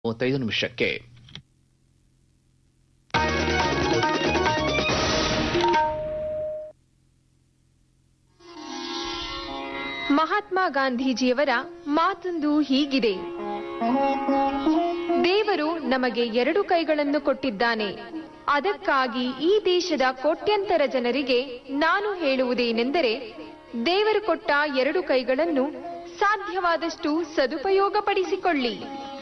ಮೂವತ್ತೈದು ನಿಮಿಷಕ್ಕೆ ಮಹಾತ್ಮ ಗಾಂಧೀಜಿಯವರ ಮಾತೊಂದು ಹೀಗಿದೆ ದೇವರು ನಮಗೆ ಎರಡು ಕೈಗಳನ್ನು ಕೊಟ್ಟಿದ್ದಾನೆ ಅದಕ್ಕಾಗಿ ಈ ದೇಶದ ಕೋಟ್ಯಂತರ ಜನರಿಗೆ ನಾನು ಹೇಳುವುದೇನೆಂದರೆ ದೇವರು ಕೊಟ್ಟ ಎರಡು ಕೈಗಳನ್ನು ಸಾಧ್ಯವಾದಷ್ಟು ಸದುಪಯೋಗಪಡಿಸಿಕೊಳ್ಳಿ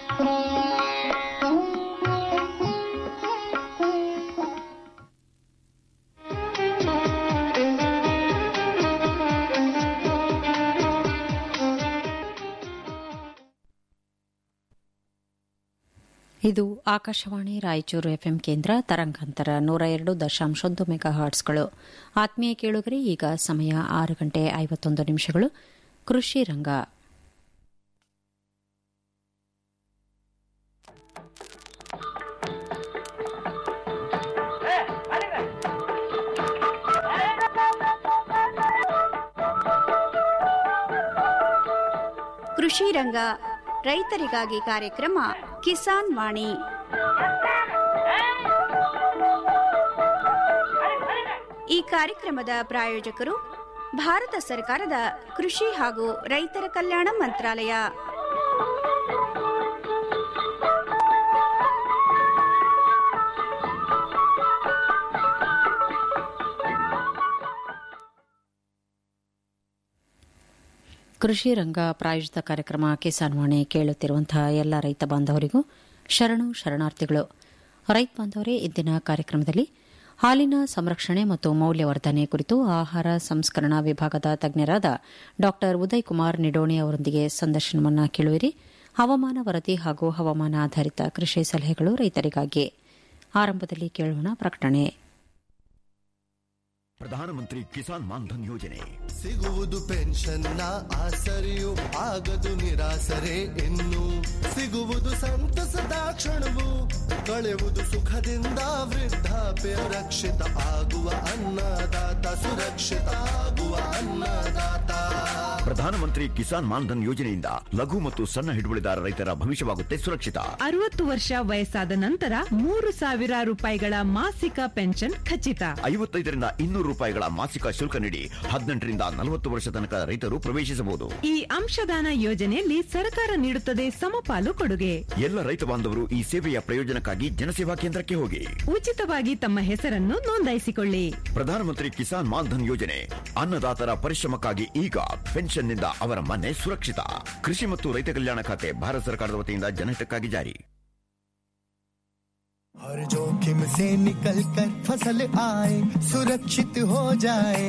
ಇದು ಆಕಾಶವಾಣಿ ರಾಯಚೂರು ಎಫ್ಎಂ ಕೇಂದ್ರ ತರಂಗಾಂತರ ನೂರ ಎರಡು ದಶಾಂಶೊಂದು ಮೆಗಾ ಹಾರ್ಟ್ಸ್ಗಳು ಆತ್ಮೀಯ ಕೇಳುಗರೆ ಈಗ ಸಮಯ ಆರು ಗಂಟೆ ಐವತ್ತೊಂದು ನಿಮಿಷಗಳು ಕೃಷಿ ರಂಗ ಕೃಷಿ ರಂಗ ರೈತರಿಗಾಗಿ ಕಾರ್ಯಕ್ರಮ ಕಿಸಾನ್ ವಾಣಿ ಈ ಕಾರ್ಯಕ್ರಮದ ಪ್ರಾಯೋಜಕರು ಭಾರತ ಸರ್ಕಾರದ ಕೃಷಿ ಹಾಗೂ ರೈತರ ಕಲ್ಯಾಣ ಮಂತ್ರಾಲಯ ಕೃಷಿ ರಂಗ ಪ್ರಾಯೋಜಿತ ಕಾರ್ಯಕ್ರಮ ಕಿಸಾನ್ ವಾಣಿ ಕೇಳುತ್ತಿರುವಂತಹ ಎಲ್ಲ ರೈತ ಬಾಂಧವರಿಗೂ ಶರಣು ಶರಣಾರ್ಥಿಗಳು ರೈತ ಬಾಂಧವರೇ ಇಂದಿನ ಕಾರ್ಯಕ್ರಮದಲ್ಲಿ ಹಾಲಿನ ಸಂರಕ್ಷಣೆ ಮತ್ತು ಮೌಲ್ಯವರ್ಧನೆ ಕುರಿತು ಆಹಾರ ಸಂಸ್ಕರಣಾ ವಿಭಾಗದ ತಜ್ಞರಾದ ಡಾ ಉದಯ್ ಕುಮಾರ್ ನಿಡೋಣಿ ಅವರೊಂದಿಗೆ ಸಂದರ್ಶನವನ್ನು ಕೇಳುವಿರಿ ಹವಾಮಾನ ವರದಿ ಹಾಗೂ ಹವಾಮಾನ ಆಧಾರಿತ ಕೃಷಿ ಸಲಹೆಗಳು ರೈತರಿಗಾಗಿ ಆರಂಭದಲ್ಲಿ ಕೇಳೋಣ ಪ್ರಕಟಣೆ ಪ್ರಧಾನಮಂತ್ರಿ ಕಿಸಾನ್ ಮಾನ್ಧನ್ ಯೋಜನೆ ಸಿಗುವುದು ಪೆನ್ಷನ್ನ ಆಸರೆಯು ಆಗದು ನಿರಾಸರೆ ಇನ್ನು ಸಿಗುವುದು ಸಂತಸದ ಕ್ಷಣವು ಕಳೆಯುವುದು ಸುಖದಿಂದ ವೃದ್ಧಾಪ್ಯ ರಕ್ಷಿತ ಆಗುವ ಅನ್ನದಾತ ಸುರಕ್ಷಿತ ಆಗುವ ಅನ್ನದಾತ ಪ್ರಧಾನಮಂತ್ರಿ ಕಿಸಾನ್ ಮಾನ್ಧನ್ ಯೋಜನೆಯಿಂದ ಲಘು ಮತ್ತು ಸಣ್ಣ ಹಿಡುವಳಿದಾರ ರೈತರ ಭವಿಷ್ಯವಾಗುತ್ತೆ ಸುರಕ್ಷಿತ ಅರವತ್ತು ವರ್ಷ ವಯಸ್ಸಾದ ನಂತರ ಮೂರು ಸಾವಿರ ರೂಪಾಯಿಗಳ ಮಾಸಿಕ ಪೆನ್ಷನ್ ಖಚಿತ ಐವತ್ತೈದರಿಂದ ಇನ್ನೂರು ರೂಪಾಯಿಗಳ ಮಾಸಿಕ ಶುಲ್ಕ ನೀಡಿ ಹದಿನೆಂಟರಿಂದ ನಲವತ್ತು ವರ್ಷ ತನಕ ರೈತರು ಪ್ರವೇಶಿಸಬಹುದು ಈ ಅಂಶದಾನ ಯೋಜನೆಯಲ್ಲಿ ಸರ್ಕಾರ ನೀಡುತ್ತದೆ ಸಮಪಾಲು ಕೊಡುಗೆ ಎಲ್ಲ ರೈತ ಬಾಂಧವರು ಈ ಸೇವೆಯ ಪ್ರಯೋಜನಕ್ಕಾಗಿ ಜನಸೇವಾ ಕೇಂದ್ರಕ್ಕೆ ಹೋಗಿ ಉಚಿತವಾಗಿ ತಮ್ಮ ಹೆಸರನ್ನು ನೋಂದಾಯಿಸಿಕೊಳ್ಳಿ ಪ್ರಧಾನಮಂತ್ರಿ ಕಿಸಾನ್ ಮಾನ್ಧನ್ ಯೋಜನೆ ಅನ್ನದಾತರ ಪರಿಶ್ರಮಕ್ಕಾಗಿ ಈಗ ಪೆನ್ಷನ್ನಿಂದ ಅವರ ಮನೆ ಸುರಕ್ಷಿತ ಕೃಷಿ ಮತ್ತು ರೈತ ಕಲ್ಯಾಣ ಖಾತೆ ಭಾರತ ಸರ್ಕಾರದ ವತಿಯಿಂದ ಜನಹಿತಕ್ಕಾಗಿ ಜಾರಿ हर जोखिम से निकल कर फसल आए सुरक्षित हो जाए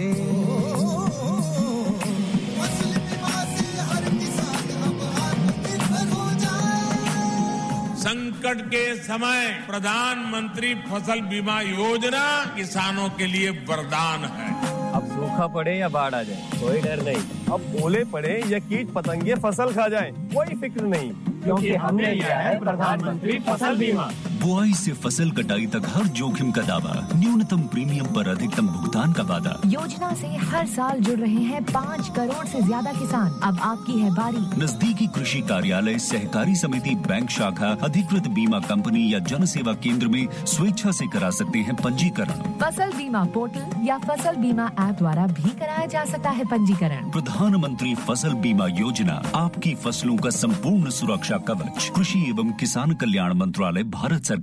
फसल बीमा से हर किसान अब आत्मनिर्भर हो जाए संकट के समय प्रधानमंत्री फसल बीमा योजना किसानों के लिए वरदान है अब सूखा पड़े या बाढ़ आ जाए कोई डर नहीं अब ओले पड़े या कीट पतंगे फसल खा जाए कोई फिक्र नहीं क्योंकि हमने लिया है प्रधानमंत्री फसल बीमा बुआई से फसल कटाई तक हर जोखिम का दावा न्यूनतम प्रीमियम पर अधिकतम भुगतान का वादा योजना से हर साल जुड़ रहे हैं पाँच करोड़ से ज्यादा किसान अब आपकी है बारी नजदीकी कृषि कार्यालय सहकारी समिति बैंक शाखा अधिकृत बीमा कंपनी या जन सेवा केंद्र में स्वेच्छा से करा सकते हैं पंजीकरण फसल बीमा पोर्टल या फसल बीमा ऐप द्वारा भी कराया जा सकता है पंजीकरण प्रधानमंत्री फसल बीमा योजना आपकी फसलों का संपूर्ण सुरक्षा कवच कृषि एवं किसान कल्याण मंत्रालय भारत सरकार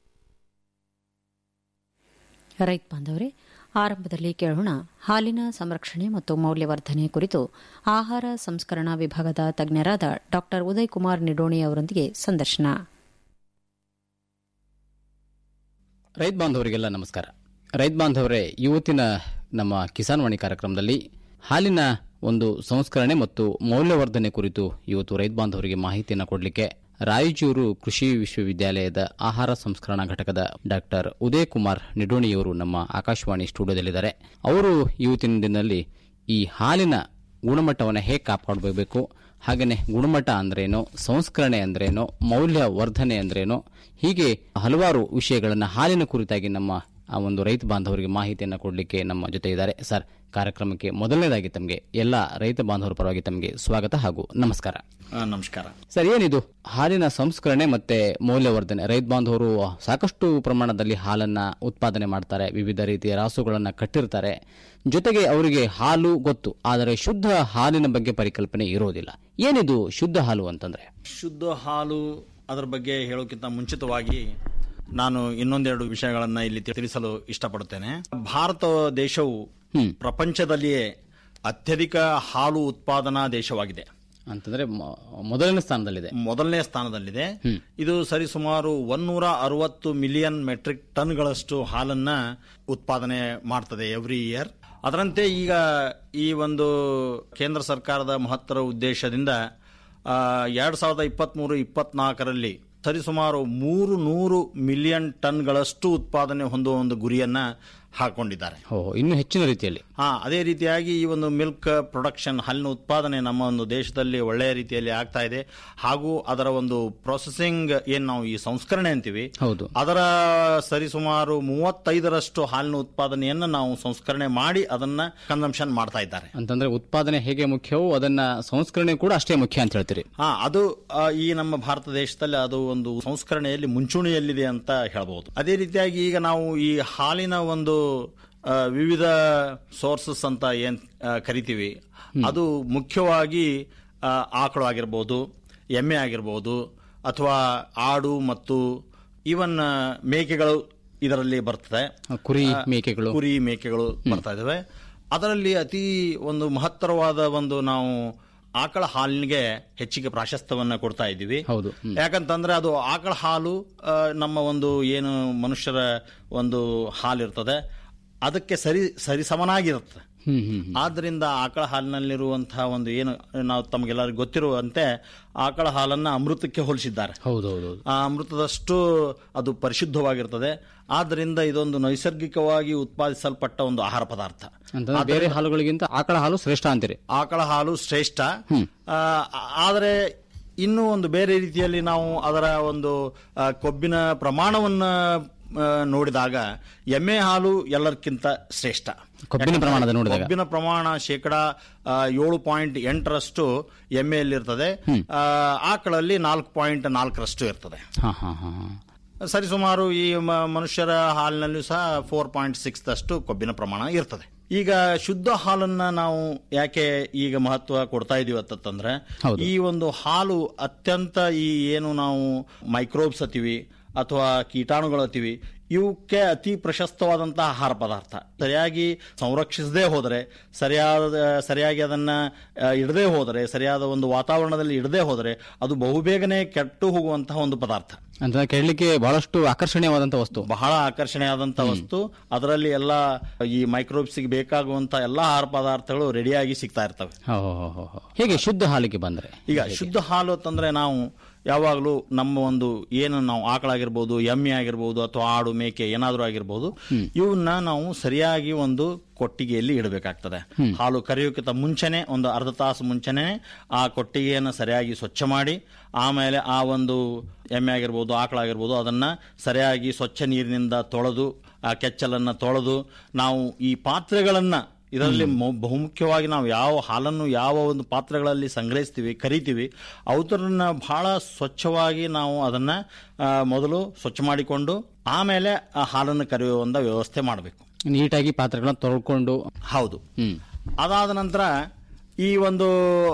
ರೈತ ಬಾಂಧವರೇ ಆರಂಭದಲ್ಲಿ ಕೇಳೋಣ ಹಾಲಿನ ಸಂರಕ್ಷಣೆ ಮತ್ತು ಮೌಲ್ಯವರ್ಧನೆ ಕುರಿತು ಆಹಾರ ಸಂಸ್ಕರಣಾ ವಿಭಾಗದ ತಜ್ಞರಾದ ಡಾ ಉದಯ್ ಕುಮಾರ್ ನಿಡೋಣಿ ಅವರೊಂದಿಗೆ ಸಂದರ್ಶನ ರೈತ ಬಾಂಧವರಿಗೆಲ್ಲ ನಮಸ್ಕಾರ ರೈತ ಬಾಂಧವರೇ ಇವತ್ತಿನ ನಮ್ಮ ಕಿಸಾನ್ ವಾಣಿ ಕಾರ್ಯಕ್ರಮದಲ್ಲಿ ಹಾಲಿನ ಒಂದು ಸಂಸ್ಕರಣೆ ಮತ್ತು ಮೌಲ್ಯವರ್ಧನೆ ಕುರಿತು ಇವತ್ತು ರೈತ ಬಾಂಧವರಿಗೆ ಮಾಹಿತಿಯನ್ನು ಕೊಡಲಿಕ್ಕೆ ರಾಯಚೂರು ಕೃಷಿ ವಿಶ್ವವಿದ್ಯಾಲಯದ ಆಹಾರ ಸಂಸ್ಕರಣಾ ಘಟಕದ ಡಾಕ್ಟರ್ ಉದಯ್ ಕುಮಾರ್ ನಿಡೋಣಿಯವರು ನಮ್ಮ ಆಕಾಶವಾಣಿ ಸ್ಟುಡಿಯೋದಲ್ಲಿದ್ದಾರೆ ಅವರು ಇವತ್ತಿನ ದಿನದಲ್ಲಿ ಈ ಹಾಲಿನ ಗುಣಮಟ್ಟವನ್ನು ಹೇಗೆ ಕಾಪಾಡಬೇಕು ಹಾಗೆಯೇ ಗುಣಮಟ್ಟ ಅಂದ್ರೇನು ಸಂಸ್ಕರಣೆ ಅಂದ್ರೇನು ಮೌಲ್ಯ ವರ್ಧನೆ ಅಂದ್ರೇನು ಹೀಗೆ ಹಲವಾರು ವಿಷಯಗಳನ್ನು ಹಾಲಿನ ಕುರಿತಾಗಿ ನಮ್ಮ ಆ ಒಂದು ರೈತ ಬಾಂಧವರಿಗೆ ಮಾಹಿತಿಯನ್ನು ಕೊಡಲಿಕ್ಕೆ ನಮ್ಮ ಜೊತೆ ಇದ್ದಾರೆ ಸರ್ ಕಾರ್ಯಕ್ರಮಕ್ಕೆ ಮೊದಲನೇದಾಗಿ ತಮಗೆ ಎಲ್ಲ ರೈತ ಬಾಂಧವರ ಪರವಾಗಿ ತಮಗೆ ಸ್ವಾಗತ ಹಾಗೂ ನಮಸ್ಕಾರ ನಮಸ್ಕಾರ ಸರ್ ಏನಿದು ಹಾಲಿನ ಸಂಸ್ಕರಣೆ ಮತ್ತೆ ಮೌಲ್ಯವರ್ಧನೆ ರೈತ ಬಾಂಧವರು ಸಾಕಷ್ಟು ಪ್ರಮಾಣದಲ್ಲಿ ಹಾಲನ್ನ ಉತ್ಪಾದನೆ ಮಾಡ್ತಾರೆ ವಿವಿಧ ರೀತಿಯ ರಾಸುಗಳನ್ನ ಕಟ್ಟಿರ್ತಾರೆ ಜೊತೆಗೆ ಅವರಿಗೆ ಹಾಲು ಗೊತ್ತು ಆದರೆ ಶುದ್ಧ ಹಾಲಿನ ಬಗ್ಗೆ ಪರಿಕಲ್ಪನೆ ಇರೋದಿಲ್ಲ ಏನಿದು ಶುದ್ಧ ಹಾಲು ಅಂತಂದ್ರೆ ಶುದ್ಧ ಹಾಲು ಅದರ ಬಗ್ಗೆ ಹೇಳೋಕ್ಕಿಂತ ಮುಂಚಿತವಾಗಿ ನಾನು ಇನ್ನೊಂದೆರಡು ವಿಷಯಗಳನ್ನ ಇಲ್ಲಿ ತಿಳಿಸಲು ಇಷ್ಟಪಡುತ್ತೇನೆ ಭಾರತ ದೇಶವು ಪ್ರಪಂಚದಲ್ಲಿಯೇ ಅತ್ಯಧಿಕ ಹಾಲು ಉತ್ಪಾದನಾ ದೇಶವಾಗಿದೆ ಅಂತಂದ್ರೆ ಮೊದಲನೇ ಸ್ಥಾನದಲ್ಲಿದೆ ಮೊದಲನೇ ಸ್ಥಾನದಲ್ಲಿದೆ ಇದು ಸರಿಸುಮಾರು ಒನ್ನೂರ ಅರವತ್ತು ಮಿಲಿಯನ್ ಮೆಟ್ರಿಕ್ ಟನ್ಗಳಷ್ಟು ಹಾಲನ್ನ ಉತ್ಪಾದನೆ ಮಾಡ್ತದೆ ಎವ್ರಿ ಇಯರ್ ಅದರಂತೆ ಈಗ ಈ ಒಂದು ಕೇಂದ್ರ ಸರ್ಕಾರದ ಮಹತ್ತರ ಉದ್ದೇಶದಿಂದ ಎರಡು ಸಾವಿರದ ಇಪ್ಪತ್ತ್ಮೂರು ಇಪ್ಪತ್ನಾಲ್ಕರಲ್ಲಿ ಸರಿಸುಮಾರು ಮೂರು ನೂರು ಮಿಲಿಯನ್ ಟನ್ಗಳಷ್ಟು ಉತ್ಪಾದನೆ ಹೊಂದುವ ಒಂದು ಗುರಿಯನ್ನ ಹಾಕೊಂಡಿದ್ದಾರೆ ಇನ್ನು ಹೆಚ್ಚಿನ ರೀತಿಯಲ್ಲಿ ಹಾ ಅದೇ ರೀತಿಯಾಗಿ ಈ ಒಂದು ಮಿಲ್ಕ್ ಪ್ರೊಡಕ್ಷನ್ ಹಾಲಿನ ಉತ್ಪಾದನೆ ನಮ್ಮ ಒಂದು ದೇಶದಲ್ಲಿ ಒಳ್ಳೆಯ ರೀತಿಯಲ್ಲಿ ಆಗ್ತಾ ಇದೆ ಹಾಗೂ ಅದರ ಒಂದು ಪ್ರೊಸೆಸಿಂಗ್ ಏನ್ ನಾವು ಈ ಸಂಸ್ಕರಣೆ ಅಂತೀವಿ ಹೌದು ಅದರ ಸರಿಸುಮಾರು ಮೂವತ್ತೈದರಷ್ಟು ಹಾಲಿನ ಉತ್ಪಾದನೆಯನ್ನು ನಾವು ಸಂಸ್ಕರಣೆ ಮಾಡಿ ಅದನ್ನ ಕನ್ಸಂಪ್ಷನ್ ಮಾಡ್ತಾ ಇದ್ದಾರೆ ಅಂತಂದ್ರೆ ಉತ್ಪಾದನೆ ಹೇಗೆ ಮುಖ್ಯವೋ ಅದನ್ನ ಸಂಸ್ಕರಣೆ ಕೂಡ ಅಷ್ಟೇ ಮುಖ್ಯ ಅಂತ ಹೇಳ್ತೀರಿ ಹಾ ಅದು ಆ, ಈ ನಮ್ಮ ಭಾರತ ದೇಶದಲ್ಲಿ ಅದು ಒಂದು ಸಂಸ್ಕರಣೆಯಲ್ಲಿ ಮುಂಚೂಣಿಯಲ್ಲಿದೆ ಅಂತ ಹೇಳ್ಬಹುದು ಅದೇ ರೀತಿಯಾಗಿ ಈಗ ನಾವು ಈ ಹಾಲಿನ ಒಂದು ಆ, ವಿವಿಧ ಸೋರ್ಸಸ್ ಅಂತ ಏನ್ ಆ, ಕರಿತೀವಿ ಅದು ಮುಖ್ಯವಾಗಿ ಆ, ಆಕಳು ಆಗಿರ್ಬೋದು ಎಮ್ಮೆ ಆಗಿರ್ಬೋದು ಅಥವಾ ಆಡು ಮತ್ತು ಈವನ್ ಮೇಕೆಗಳು ಇದರಲ್ಲಿ ಬರ್ತದೆ ಕುರಿ ಆ, ಮೇಕೆಗಳು ಕುರಿ ಮೇಕೆಗಳು ಬರ್ತಾ ಇದಾವೆ ಅದರಲ್ಲಿ ಅತಿ ಒಂದು ಮಹತ್ತರವಾದ ಒಂದು ನಾವು ಆಕಳ ಹಾಲಿಗೆ ಹೆಚ್ಚಿಗೆ ಪ್ರಾಶಸ್ತ್ಯವನ್ನ ಕೊಡ್ತಾ ಇದ್ದೀವಿ ಹೌದು ಯಾಕಂತಂದ್ರೆ ಅದು ಆಕಳ ಹಾಲು ಆ, ನಮ್ಮ ಒಂದು ಏನು ಮನುಷ್ಯರ ಒಂದು ಹಾಲಿರ್ತದೆ ಅದಕ್ಕೆ ಸರಿ ಸರಿ ಸಮನಾಗಿರುತ್ತೆ ಹ್ಮ್ ಹ್ಮ್ ಆದ್ರಿಂದ ಆಕಳ ಹಾಲಿನಲ್ಲಿರುವಂತಹ ಒಂದು ಏನು ನಾವು ತಮಗೆಲ್ಲರಿಗೂ ಗೊತ್ತಿರುವಂತೆ ಆಕಳ ಹಾಲನ್ನ ಅಮೃತಕ್ಕೆ ಹೋಲಿಸಿದ್ದಾರೆ ಹೌದೌದು ಆ ಅಮೃತದಷ್ಟು ಅದು ಪರಿಶುದ್ಧವಾಗಿರ್ತದೆ ಆದ್ದರಿಂದ ಇದೊಂದು ನೈಸರ್ಗಿಕವಾಗಿ ಉತ್ಪಾದಿಸಲ್ಪಟ್ಟ ಒಂದು ಆಹಾರ ಪದಾರ್ಥ ಅಂತಂದ್ರೆ ಬೇರೆ ಹಾಲುಗಳಿಗಿಂತ ಆಕಳ ಹಾಲು ಶ್ರೇಷ್ಠ ಅಂತೀರಿ ಆಕಳ ಹಾಲು ಶ್ರೇಷ್ಠ ಆ, ಆದರೆ ಇನ್ನೂ ಒಂದು ಬೇರೆ ರೀತಿಯಲ್ಲಿ ನಾವು ಅದರ ಒಂದು ಆ, ಕೊಬ್ಬಿನ ಪ್ರಮಾಣವನ್ನ ಆ, ನೋಡಿದಾಗ ಎಮ್ಮೆ ಹಾಲು ಎಲ್ಲರಿಗಿಂತ ಶ್ರೇಷ್ಠ ಕೊಬ್ಬಿನ ಪ್ರಮಾಣದ ನೋಡಿದಾಗ. ಕೊಬ್ಬಿನ ಪ್ರಮಾಣ ಶೇಕಡ ಏಳು ಪಾಯಿಂಟ್ ಎಂಟರಷ್ಟು ಎಮ್ಮೆಯಲ್ಲಿರ್ತದೆ ಆ, ಆಕಳಲ್ಲಿ ನಾಲ್ಕು ಪಾಯಿಂಟ್ ನಾಲ್ಕರಷ್ಟು ಇರ್ತದೆ ಹಾ ಹಾ ಹಾ ಸರಿಸುಮಾರು ಈ ಮ- ಮನುಷ್ಯರ ಹಾಲಿನಲ್ಲೂ ಸಹ ಫೋರ್ ಪಾಯಿಂಟ್ ಸಿಕ್ಸ್ ದಷ್ಟು ಕೊಬ್ಬಿನ ಪ್ರಮಾಣ ಇರ್ತದೆ ಈಗ ಶುದ್ಧ ಹಾಲನ್ನ ನಾವು ಯಾಕೆ ಈಗ ಮಹತ್ವ ಕೊಡ್ತಾ ಇದೀವಿ ಅಂತಂದ್ರೆ ಈ ಒಂದು ಹಾಲು ಅತ್ಯಂತ ಈ ಏನು ನಾವು ಮೈಕ್ರೋಬ್ಸ್ ಅತೀವಿ ಅಥವಾ ಕೀಟಾಣುಗಳು ಅತೀವಿ ಇವಕ್ಕೆ ಅತಿ ಪ್ರಶಸ್ತವಾದಂತಹ ಆಹಾರ ಪದಾರ್ಥ ಸರಿಯಾಗಿ ಸಂರಕ್ಷಿಸದೇ ಹೋದರೆ ಸರಿಯಾದ ಸರಿಯಾಗಿ ಅದನ್ನ ಆ, ಇಡದೇ ಹೋದರೆ ಸರಿಯಾದ ಒಂದು ವಾತಾವರಣದಲ್ಲಿ ಇಡದೇ ಹೋದರೆ ಅದು ಬಹುಬೇಗನೆ ಕೆಟ್ಟು ಹೋಗುವಂತಹ ಒಂದು ಪದಾರ್ಥ ಅಂತ ಕೇಳಲಿಕ್ಕೆ ಬಹಳಷ್ಟು ಆಕರ್ಷಣೀಯವಾದಂತ ವಸ್ತು ಬಹಳ ಆಕರ್ಷಣೀಯವಾದಂತ ವಸ್ತು ಅದರಲ್ಲಿ ಎಲ್ಲ ಈ ಮೈಕ್ರೋಬ್ಸ್ಗೆ ಬೇಕಾಗುವಂತ ಎಲ್ಲಾ ಆಹಾರ ಪದಾರ್ಥಗಳು ರೆಡಿಯಾಗಿ ಸಿಗ್ತಾ ಇರ್ತವೆ ಹೋ, ಹೋ, ಹೋ, ಹೋ, ಹೋ. ಹೇಗೆ ಶುದ್ಧ ಹಾಲಿಗೆ ಬಂದ್ರೆ ಈಗ ಶುದ್ಧ ಹಾಲು ಅಂತಂದ್ರೆ ನಾವು ಯಾವಾಗಲೂ ನಮ್ಮ ಒಂದು ಏನು ನಾವು ಆಕಳಾಗಿರ್ಬೋದು ಎಮ್ಮೆ ಆಗಿರ್ಬೋದು ಅಥವಾ ಆಡು ಮೇಕೆ ಏನಾದರೂ ಆಗಿರ್ಬೋದು ಇವನ್ನ ನಾವು ಸರಿಯಾಗಿ ಒಂದು ಕೊಟ್ಟಿಗೆಯಲ್ಲಿ ಇಡಬೇಕಾಗ್ತದೆ ಹಾಲು ಕರೆಯೋಕ್ಕಿಂತ ಮುಂಚೆನೆ ಒಂದು ಅರ್ಧ ತಾಸು ಮುಂಚೆನೆ ಆ ಕೊಟ್ಟಿಗೆಯನ್ನು ಸರಿಯಾಗಿ ಸ್ವಚ್ಛ ಮಾಡಿ ಆಮೇಲೆ ಆ ಒಂದು ಎಮ್ಮೆ ಆಗಿರ್ಬೋದು ಆಕಳಾಗಿರ್ಬೋದು ಅದನ್ನ ಸರಿಯಾಗಿ ಸ್ವಚ್ಛ ನೀರಿನಿಂದ ತೊಳೆದು ಆ ಕೆಚ್ಚಲನ್ನ ತೊಳೆದು ನಾವು ಈ ಪಾತ್ರೆಗಳನ್ನ ಇದರಲ್ಲಿ ಮು- ಬಹುಮುಖ್ಯವಾಗಿ ನಾವು ಯಾವ ಹಾಲನ್ನು ಯಾವ ಒಂದು ಪಾತ್ರೆಗಳಲ್ಲಿ ಸಂಗ್ರಹಿಸ್ತೀವಿ ಕರಿತೀವಿ ಅವತರನ್ನ ಬಹಳ ಸ್ವಚ್ಛವಾಗಿ ನಾವು ಅದನ್ನ ಆ, ಮೊದಲು ಸ್ವಚ್ಛ ಮಾಡಿಕೊಂಡು ಆಮೇಲೆ ಆ ಹಾಲನ್ನು ಕರೆಯುವ ಒಂದು ವ್ಯವಸ್ಥೆ ಮಾಡಬೇಕು ನೀಟಾಗಿ ಪಾತ್ರೆಗಳನ್ನ ತೊಳ್ಕೊಂಡು ಹೌದು ಅದಾದ ನಂತರ ಈ ಒಂದು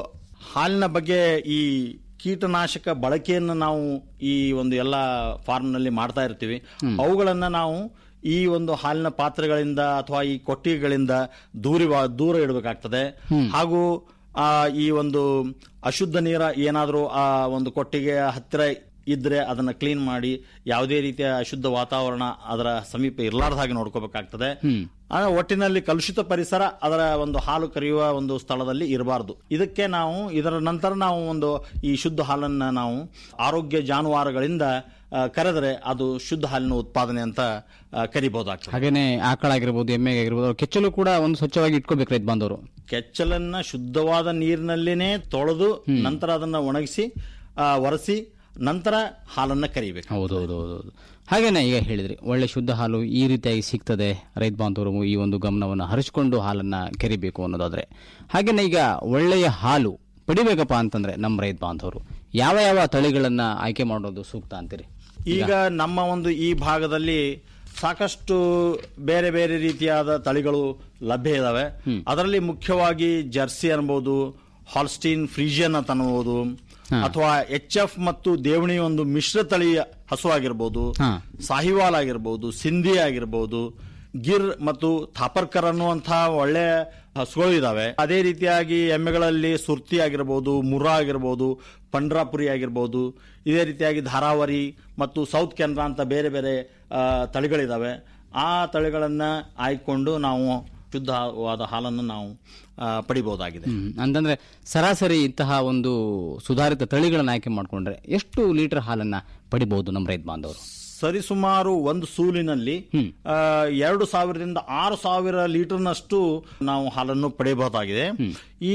ಹಾಲಿನ ಬಗ್ಗೆ ಈ ಕೀಟನಾಶಕ ಬಳಕೆಯನ್ನು ನಾವು ಈ ಒಂದು ಎಲ್ಲ ಫಾರ್ಮ್ನಲ್ಲಿ ಮಾಡ್ತಾ ಇರ್ತೀವಿ ಅವುಗಳನ್ನ ನಾವು ಈ ಒಂದು ಹಾಲಿನ ಪಾತ್ರೆಗಳಿಂದ ಅಥವಾ ಈ ಕೊಟ್ಟಿಗೆಗಳಿಂದ ದೂರ ದೂರ ಇಡಬೇಕಾಗ್ತದೆ ಹಾಗೂ ಆ ಈ ಒಂದು ಅಶುದ್ಧ ನೀರ ಏನಾದರೂ ಆ ಒಂದು ಕೊಟ್ಟಿಗೆ ಹತ್ತಿರ ಇದ್ರೆ ಅದನ್ನ ಕ್ಲೀನ್ ಮಾಡಿ ಯಾವುದೇ ರೀತಿಯ ಅಶುದ್ಧ ವಾತಾವರಣ ಅದರ ಸಮೀಪ ಇರಲಾರ್ದ ಹಾಗೆ ನೋಡ್ಕೋಬೇಕಾಗ್ತದೆ ಆ, ಒಟ್ಟಿನಲ್ಲಿ ಕಲುಷಿತ ಪರಿಸರ ಅದರ ಒಂದು ಹಾಲು ಕರೆಯುವ ಒಂದು ಸ್ಥಳದಲ್ಲಿ ಇರಬಾರದು ಇದಕ್ಕೆ ನಾವು ಇದರ ನಂತರ ನಾವು ಒಂದು ಈ ಶುದ್ಧ ಹಾಲನ್ನ ನಾವು ಆರೋಗ್ಯ ಜಾನುವಾರುಗಳಿಂದ ಆ, ಕರೆದರೆ ಅದು ಶುದ್ಧ ಹಾಲಿನ ಉತ್ಪಾದನೆ ಅಂತ ಆ, ಕರಿಬಹುದಾಗ್ತದೆ ಹಾಗೇನೆ ಆಕಳಾಗಿರ್ಬೋದು ಎಮ್ಮೆ ಆಗಿರ್ಬೋದು ಅವ್ರ ಕೆಚ್ಚಲು ಕೂಡ ಒಂದು ಸ್ವಚ್ಛವಾಗಿ ಇಟ್ಕೋಬೇಕು ರೈತ ಬಾಂಧವರು ಕೆಚ್ಚಲನ್ನ ಶುದ್ಧವಾದ ನೀರಿನಲ್ಲಿನೇ ತೊಳೆದು ನಂತರ ಅದನ್ನ ಒಣಗಿಸಿ ಆ, ಒರೆಸಿ ನಂತರ ಹಾಲನ್ನ ಕರಿಬೇಕು ಹೌದು ಹೌದು ಹೌದು ಹೌದು ಹಾಗೇನೆ ಈಗ ಹೇಳಿದ್ರಿ ಒಳ್ಳೆ ಶುದ್ಧ ಹಾಲು ಈ ರೀತಿಯಾಗಿ ಸಿಗ್ತದೆ ರೈತ ಬಾಂಧವರು ಈ ಒಂದು ಗಮನವನ್ನು ಹರಿಸಿಕೊಂಡು ಹಾಲನ್ನ ಕೆರಿಬೇಕು ಅನ್ನೋದಾದ್ರೆ ಹಾಗೇನೆ ಈಗ ಒಳ್ಳೆಯ ಹಾಲು ಪಡಿಬೇಕಪ್ಪ ಅಂತಂದ್ರೆ ನಮ್ಮ ರೈತ ಬಾಂಧವರು ಯಾವ ಯಾವ ತಳಿಗಳನ್ನ ಆಯ್ಕೆ ಮಾಡೋದು ಸೂಕ್ತ ಅಂತೀರಿ ಈಗ ನಮ್ಮ ಒಂದು ಈ ಭಾಗದಲ್ಲಿ ಸಾಕಷ್ಟು ಬೇರೆ ಬೇರೆ ರೀತಿಯಾದ ತಳಿಗಳು ಲಭ್ಯ ಇದಾವೆ ಅದರಲ್ಲಿ ಮುಖ್ಯವಾಗಿ ಜರ್ಸಿ ಅನ್ಬೋದು ಹಾಲ್ಸ್ಟೀನ್ ಫ್ರೀಜಿಯನ್ ಅಂತ ಅನ್ಬೋದು ಅಥವಾ ಎಚ್ ಎಫ್ ಮತ್ತು ದೇವಣಿ ಒಂದು ಮಿಶ್ರ ತಳಿಯ ಹಸು ಆಗಿರ್ಬೋದು ಸಾಹಿವಾಲ್ ಆಗಿರ್ಬೋದು ಸಿಂಧಿ ಆಗಿರ್ಬೋದು ಗಿರ್ ಮತ್ತು ಥಾಪರ್ಕರ್ ಅನ್ನುವಂತಹ ಒಳ್ಳೆ ಹಸುಗಳು ಇದಾವೆ ಅದೇ ರೀತಿಯಾಗಿ ಎಮ್ಮೆಗಳಲ್ಲಿ ಸುರ್ತಿ ಆಗಿರ್ಬೋದು ಮುರ್ರಾ ಆಗಿರ್ಬೋದು ಪಂಡ್ರಾಪುರಿ ಆಗಿರ್ಬೋದು ಇದೇ ರೀತಿಯಾಗಿ ಧಾರಾವರಿ ಮತ್ತು ಸೌತ್ ಕೆನರಾ ಅಂತ ಬೇರೆ ಬೇರೆ ಆ, ತಳಿಗಳಿದಾವೆ ಆ ತಳಿಗಳನ್ನ ಆಯ್ಕೊಂಡು ನಾವು ಶುದ್ಧವಾದ ಹಾಲನ್ನು ನಾವು ಆ, ಪಡಿಬಹುದಾಗಿದೆ ಹ್ಮ್. ಅಂತಂದ್ರೆ ಸರಾಸರಿ ಇಂತಹ ಒಂದು ಸುಧಾರಿತ ತಳಿಗಳನ್ನ ಆಯ್ಕೆ ಮಾಡ್ಕೊಂಡ್ರೆ ಎಷ್ಟು ಲೀಟರ್ ಹಾಲನ್ನ ಪಡಿಬಹುದು ನಮ್ಮ ರೈತ ಬಾಂಧವರು ಸರಿಸುಮಾರು ಒಂದು ಸೂಲಿನಲ್ಲಿ ಆ, ಎರಡು ಸಾವಿರದಿಂದ ಆರು ಸಾವಿರ ಲೀಟರ್ನಷ್ಟು ನಾವು ಹಾಲನ್ನು ಪಡೆಯಬಹುದಾಗಿದೆ ಈ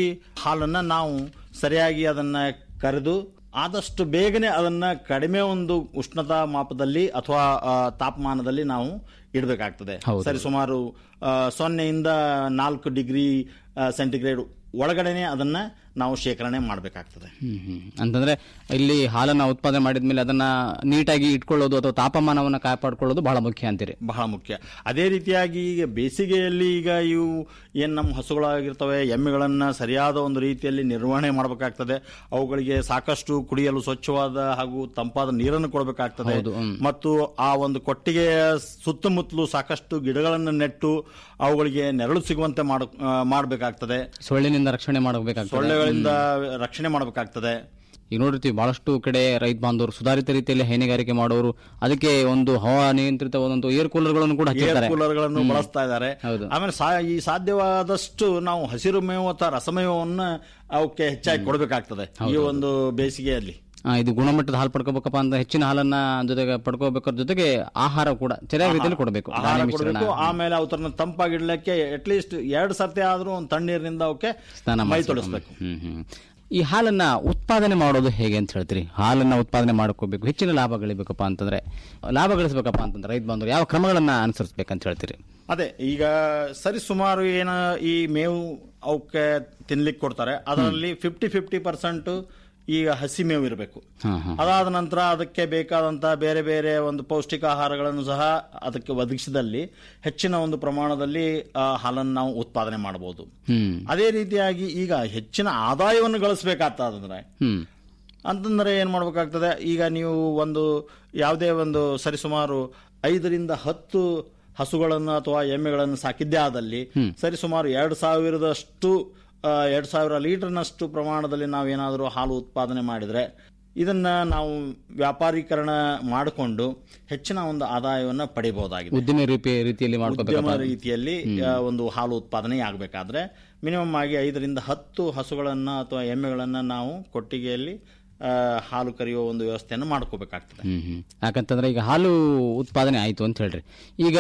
ಹಾಲನ್ನ ನಾವು ಸರಿಯಾಗಿ ಅದನ್ನ ಕರೆದು ಆದಷ್ಟು ಬೇಗನೆ ಅದನ್ನ ಕಡಿಮೆ ಒಂದು ಉಷ್ಣತಾ ಮಾಪದಲ್ಲಿ ಅಥವಾ ಆ, ತಾಪಮಾನದಲ್ಲಿ ನಾವು ಇಡಬೇಕಾಗ್ತದೆ ಸರಿಸುಮಾರು ಆ, ಸೊನ್ನೆಯಿಂದ ನಾಲ್ಕು ಡಿಗ್ರಿ ಸೆಂಟಿಗ್ರೇಡ್ ಒಳಗಡೆನೆ ಅದನ್ನ ನಾವು ಶೇಖರಣೆ ಮಾಡಬೇಕಾಗ್ತದೆ ಹ್ಮ್ ಹ್ಮ್. ಅಂತಂದ್ರೆ ಇಲ್ಲಿ ಹಾಲನ್ನ ಉತ್ಪಾದನೆ ಮಾಡಿದ್ಮೇಲೆ ಅದನ್ನ ನೀಟಾಗಿ ಇಟ್ಕೊಳ್ಳೋದು ಅಥವಾ ತಾಪಮಾನವನ್ನ ಕಾಪಾಡ್ಕೊಳ್ಳೋದು ಬಹಳ ಮುಖ್ಯ ಅಂತೀರಿ ಬಹಳ ಮುಖ್ಯ ಅದೇ ರೀತಿಯಾಗಿ ಈಗ ಬೇಸಿಗೆಯಲ್ಲಿ ಈಗ ಇವು ಏನ್ ನಮ್ಮ ಹಸುಗಳಾಗಿರ್ತವೆ ಎಮ್ಮೆಗಳನ್ನ ಸರಿಯಾದ ಒಂದು ರೀತಿಯಲ್ಲಿ ನಿರ್ವಹಣೆ ಮಾಡಬೇಕಾಗ್ತದೆ ಅವುಗಳಿಗೆ ಸಾಕಷ್ಟು ಕುಡಿಯಲು ಸ್ವಚ್ಛವಾದ ಹಾಗೂ ತಂಪಾದ ನೀರನ್ನು ಕೊಡಬೇಕಾಗ್ತದೆ ಹೌದು, ಹ್ಮ್. ಮತ್ತು ಆ ಒಂದು ಕೊಟ್ಟಿಗೆಯ ಸುತ್ತಮುತ್ತಲು ಸಾಕಷ್ಟು ಗಿಡಗಳನ್ನು ನೆಟ್ಟು ಅವುಗಳಿಗೆ ನೆರಳು ಸಿಗುವಂತೆ ಮಾಡ ಮಾಡಬೇಕಾಗ್ತದೆ ಸೊಳ್ಳಿನಿಂದ ರಕ್ಷಣೆ ಮಾಡಬೇಕಾಗ್ತದೆ ಸೊಳ್ಳೆಗಳಿಂದ ರಕ್ಷಣೆ ಮಾಡಬೇಕಾಗ್ತದೆ ಈಗ ನೋಡಿರ್ತೀವಿ ಬಹಳಷ್ಟು ಕಡೆ ರೈತ ಬಾಂಧವರು ಸುಧಾರಿತ ರೀತಿಯಲ್ಲಿ ಹೈನುಗಾರಿಕೆ ಮಾಡೋರು ಅದಕ್ಕೆ ಒಂದು ಹವಾ ನಿಯಂತ್ರಿತ ಒಂದೊಂದು ಏರ್ ಕೂಲರ್ಗಳನ್ನು ಕೂಡ ಏರ್ ಹಚ್ಚಿರ್ತಾರೆ ಕೂಲರ್ಗಳನ್ನು ಹ್ಮ್. ಬಳಸ್ತಾ ಇದ್ದಾರೆ ಹೌದು. ಆಮೇಲೆ ಸಾ- ಈ ಸಾಧ್ಯವಾದಷ್ಟು ನಾವು ಹಸಿರು ಮೇವು ಅಥವಾ ರಸಮೇವನ್ನ ಅವಕ್ಕೆ ಹೆಚ್ಚಾಗಿ ಕೊಡಬೇಕಾಗ್ತದೆ ಈ ಒಂದು ಬೇಸಿಗೆಯಲ್ಲಿ ಆ, ಇದು ಗುಣಮಟ್ಟದ ಹಾಲು ಪಡ್ಕೋಬೇಕಪ್ಪ ಅಂತ ಹೆಚ್ಚಿನ ಹಾಲನ್ನ ಜೊತೆಗೆ ಪಡ್ಕೋಬೇಕಾದ್ರ ಜೊತೆಗೆ ಆಹಾರ ಕೂಡ ಸರಿಯಾದ ರೀತಿಯಲ್ಲಿ ಕೊಡಬೇಕು ಆಹಾರ ಧಾನ್ಯ ಮಿಶ್ರಣ. ಕೊಡಬೇಕು ಆಮೇಲೆ ಅವತರನ್ನ ತಂಪಾಗಿಡ್ಲಿಕ್ಕೆ ಅಟ್ಲೀಸ್ಟ್ ಎರಡು ಸರ್ತಿ ಆದ್ರೂ ಒಂದು ತಣ್ಣೀರಿನಿಂದ ಅವಕ್ಕೆ ಸ್ನಾನ ಮೈ ಮಾಡಿಸ್ಬೇಕು. ತೊಳಿಸ್ಬೇಕು ಹ್ಮ್ ಹ್ಮ್. ಈ ಹಾಲನ್ನ ಉತ್ಪಾದನೆ ಮಾಡೋದು ಹೇಗೆ ಅಂತ ಹೇಳ್ತೀರಿ ಹಾಲನ್ನ ಉತ್ಪಾದನೆ ಮಾಡ್ಕೋಬೇಕು ಹೆಚ್ಚಿನ ಲಾಭ ಗಳಿಬೇಕಪ್ಪ ಅಂತಂದ್ರೆ ಲಾಭ ಗಳಿಸಬೇಕಪ್ಪ ಅಂತಂದ್ರೆ ರೈತ ಬಾಂಧವರು ಯಾವ ಕ್ರಮಗಳನ್ನ ಅನುಸರಿಸಬೇಕಂತ ಹೇಳ್ತೀರಿ ಅದೇ ಈಗ ಸರಿ ಸುಮಾರು ಏನ ಈ ಮೇವು ಅವಕ್ಕೆ ತಿನ್ಲಿಕ್ಕೆ ಕೊಡ್ತಾರೆ ಅದರಲ್ಲಿ ಫಿಫ್ಟಿ ಫಿಫ್ಟಿ ಪರ್ಸೆಂಟ್ ಈಗ ಹಸಿ ಮೇವು ಇರಬೇಕು ಹಾ ಹಾ ಅದಾದ ನಂತರ ಅದಕ್ಕೆ ಬೇಕಾದಂತ ಬೇರೆ ಬೇರೆ ಒಂದು ಪೌಷ್ಟಿಕ ಆಹಾರಗಳನ್ನು ಸಹ ಅದಕ್ಕೆ ಒದಗಿಸಿದಲ್ಲಿ ಹೆಚ್ಚಿನ ಒಂದು ಪ್ರಮಾಣದಲ್ಲಿ ಆ, ಹಾಲನ್ನು ನಾವು ಉತ್ಪಾದನೆ ಮಾಡಬಹುದು ಹ್ಮ್ ಅದೇ ರೀತಿಯಾಗಿ ಈಗ ಹೆಚ್ಚಿನ ಆದಾಯವನ್ನು ಗಳಿಸಬೇಕಾಗ್ತದಂದ್ರೆ ಹ್ಮ್ ಅಂತಂದ್ರೆ ಏನ್ ಮಾಡ್ಬೇಕಾಗ್ತದೆ ಈಗ ನೀವು ಒಂದು ಯಾವುದೇ ಒಂದು ಸರಿಸುಮಾರು ಐದರಿಂದ ಹತ್ತು ಹಸುಗಳನ್ನು ಅಥವಾ ಎಮ್ಮೆಗಳನ್ನು ಸಾಕಿದ್ದೇ ಆದಲ್ಲಿ ಸರಿಸುಮಾರು ಎರಡು ಸಾವಿರದಷ್ಟು ಆ, ಎರಡು ಸಾವಿರ ಲೀಟರ್ನಷ್ಟು ಪ್ರಮಾಣದಲ್ಲಿ ನಾವೇನಾದರೂ ಹಾಲು ಉತ್ಪಾದನೆ ಮಾಡಿದ್ರೆ ಇದನ್ನ ನಾವು ವ್ಯಾಪಾರೀಕರಣ ಮಾಡಿಕೊಂಡು ಹೆಚ್ಚಿನ ಒಂದು ಆದಾಯವನ್ನು ಪಡಿಬಹುದಾಗಿದೆ ಉದ್ದಿಮೆ ರೀತಿ ರೀತಿಯಲ್ಲಿ ಉದ್ಯಮ ಮಾಡ್ಕೋಬೇಕಪ್ಪ ರೀತಿಯಲ್ಲಿ ಆ, ಒಂದು ಹಾಲು ಉತ್ಪಾದನೆ ಆಗಬೇಕಾದ್ರೆ ಮಿನಿಮಮ್ ಆಗಿ ಐದರಿಂದ ಹತ್ತು ಹಸುಗಳನ್ನ ಅಥವಾ ಎಮ್ಮೆಗಳನ್ನ ನಾವು ಕೊಟ್ಟಿಗೆಯಲ್ಲಿ ಆ, ಹಾಲು ಕರೆಯುವ ಒಂದು ವ್ಯವಸ್ಥೆಯನ್ನು ಮಾಡ್ಕೋಬೇಕಾಗ್ತದೆ ಹ್ಮ್ ಹ್ಮ್ ಯಾಕಂತಂದ್ರೆ ಈಗ ಹಾಲು ಉತ್ಪಾದನೆ ಆಯ್ತು ಅಂತ ಹೇಳ್ರಿ ಈಗ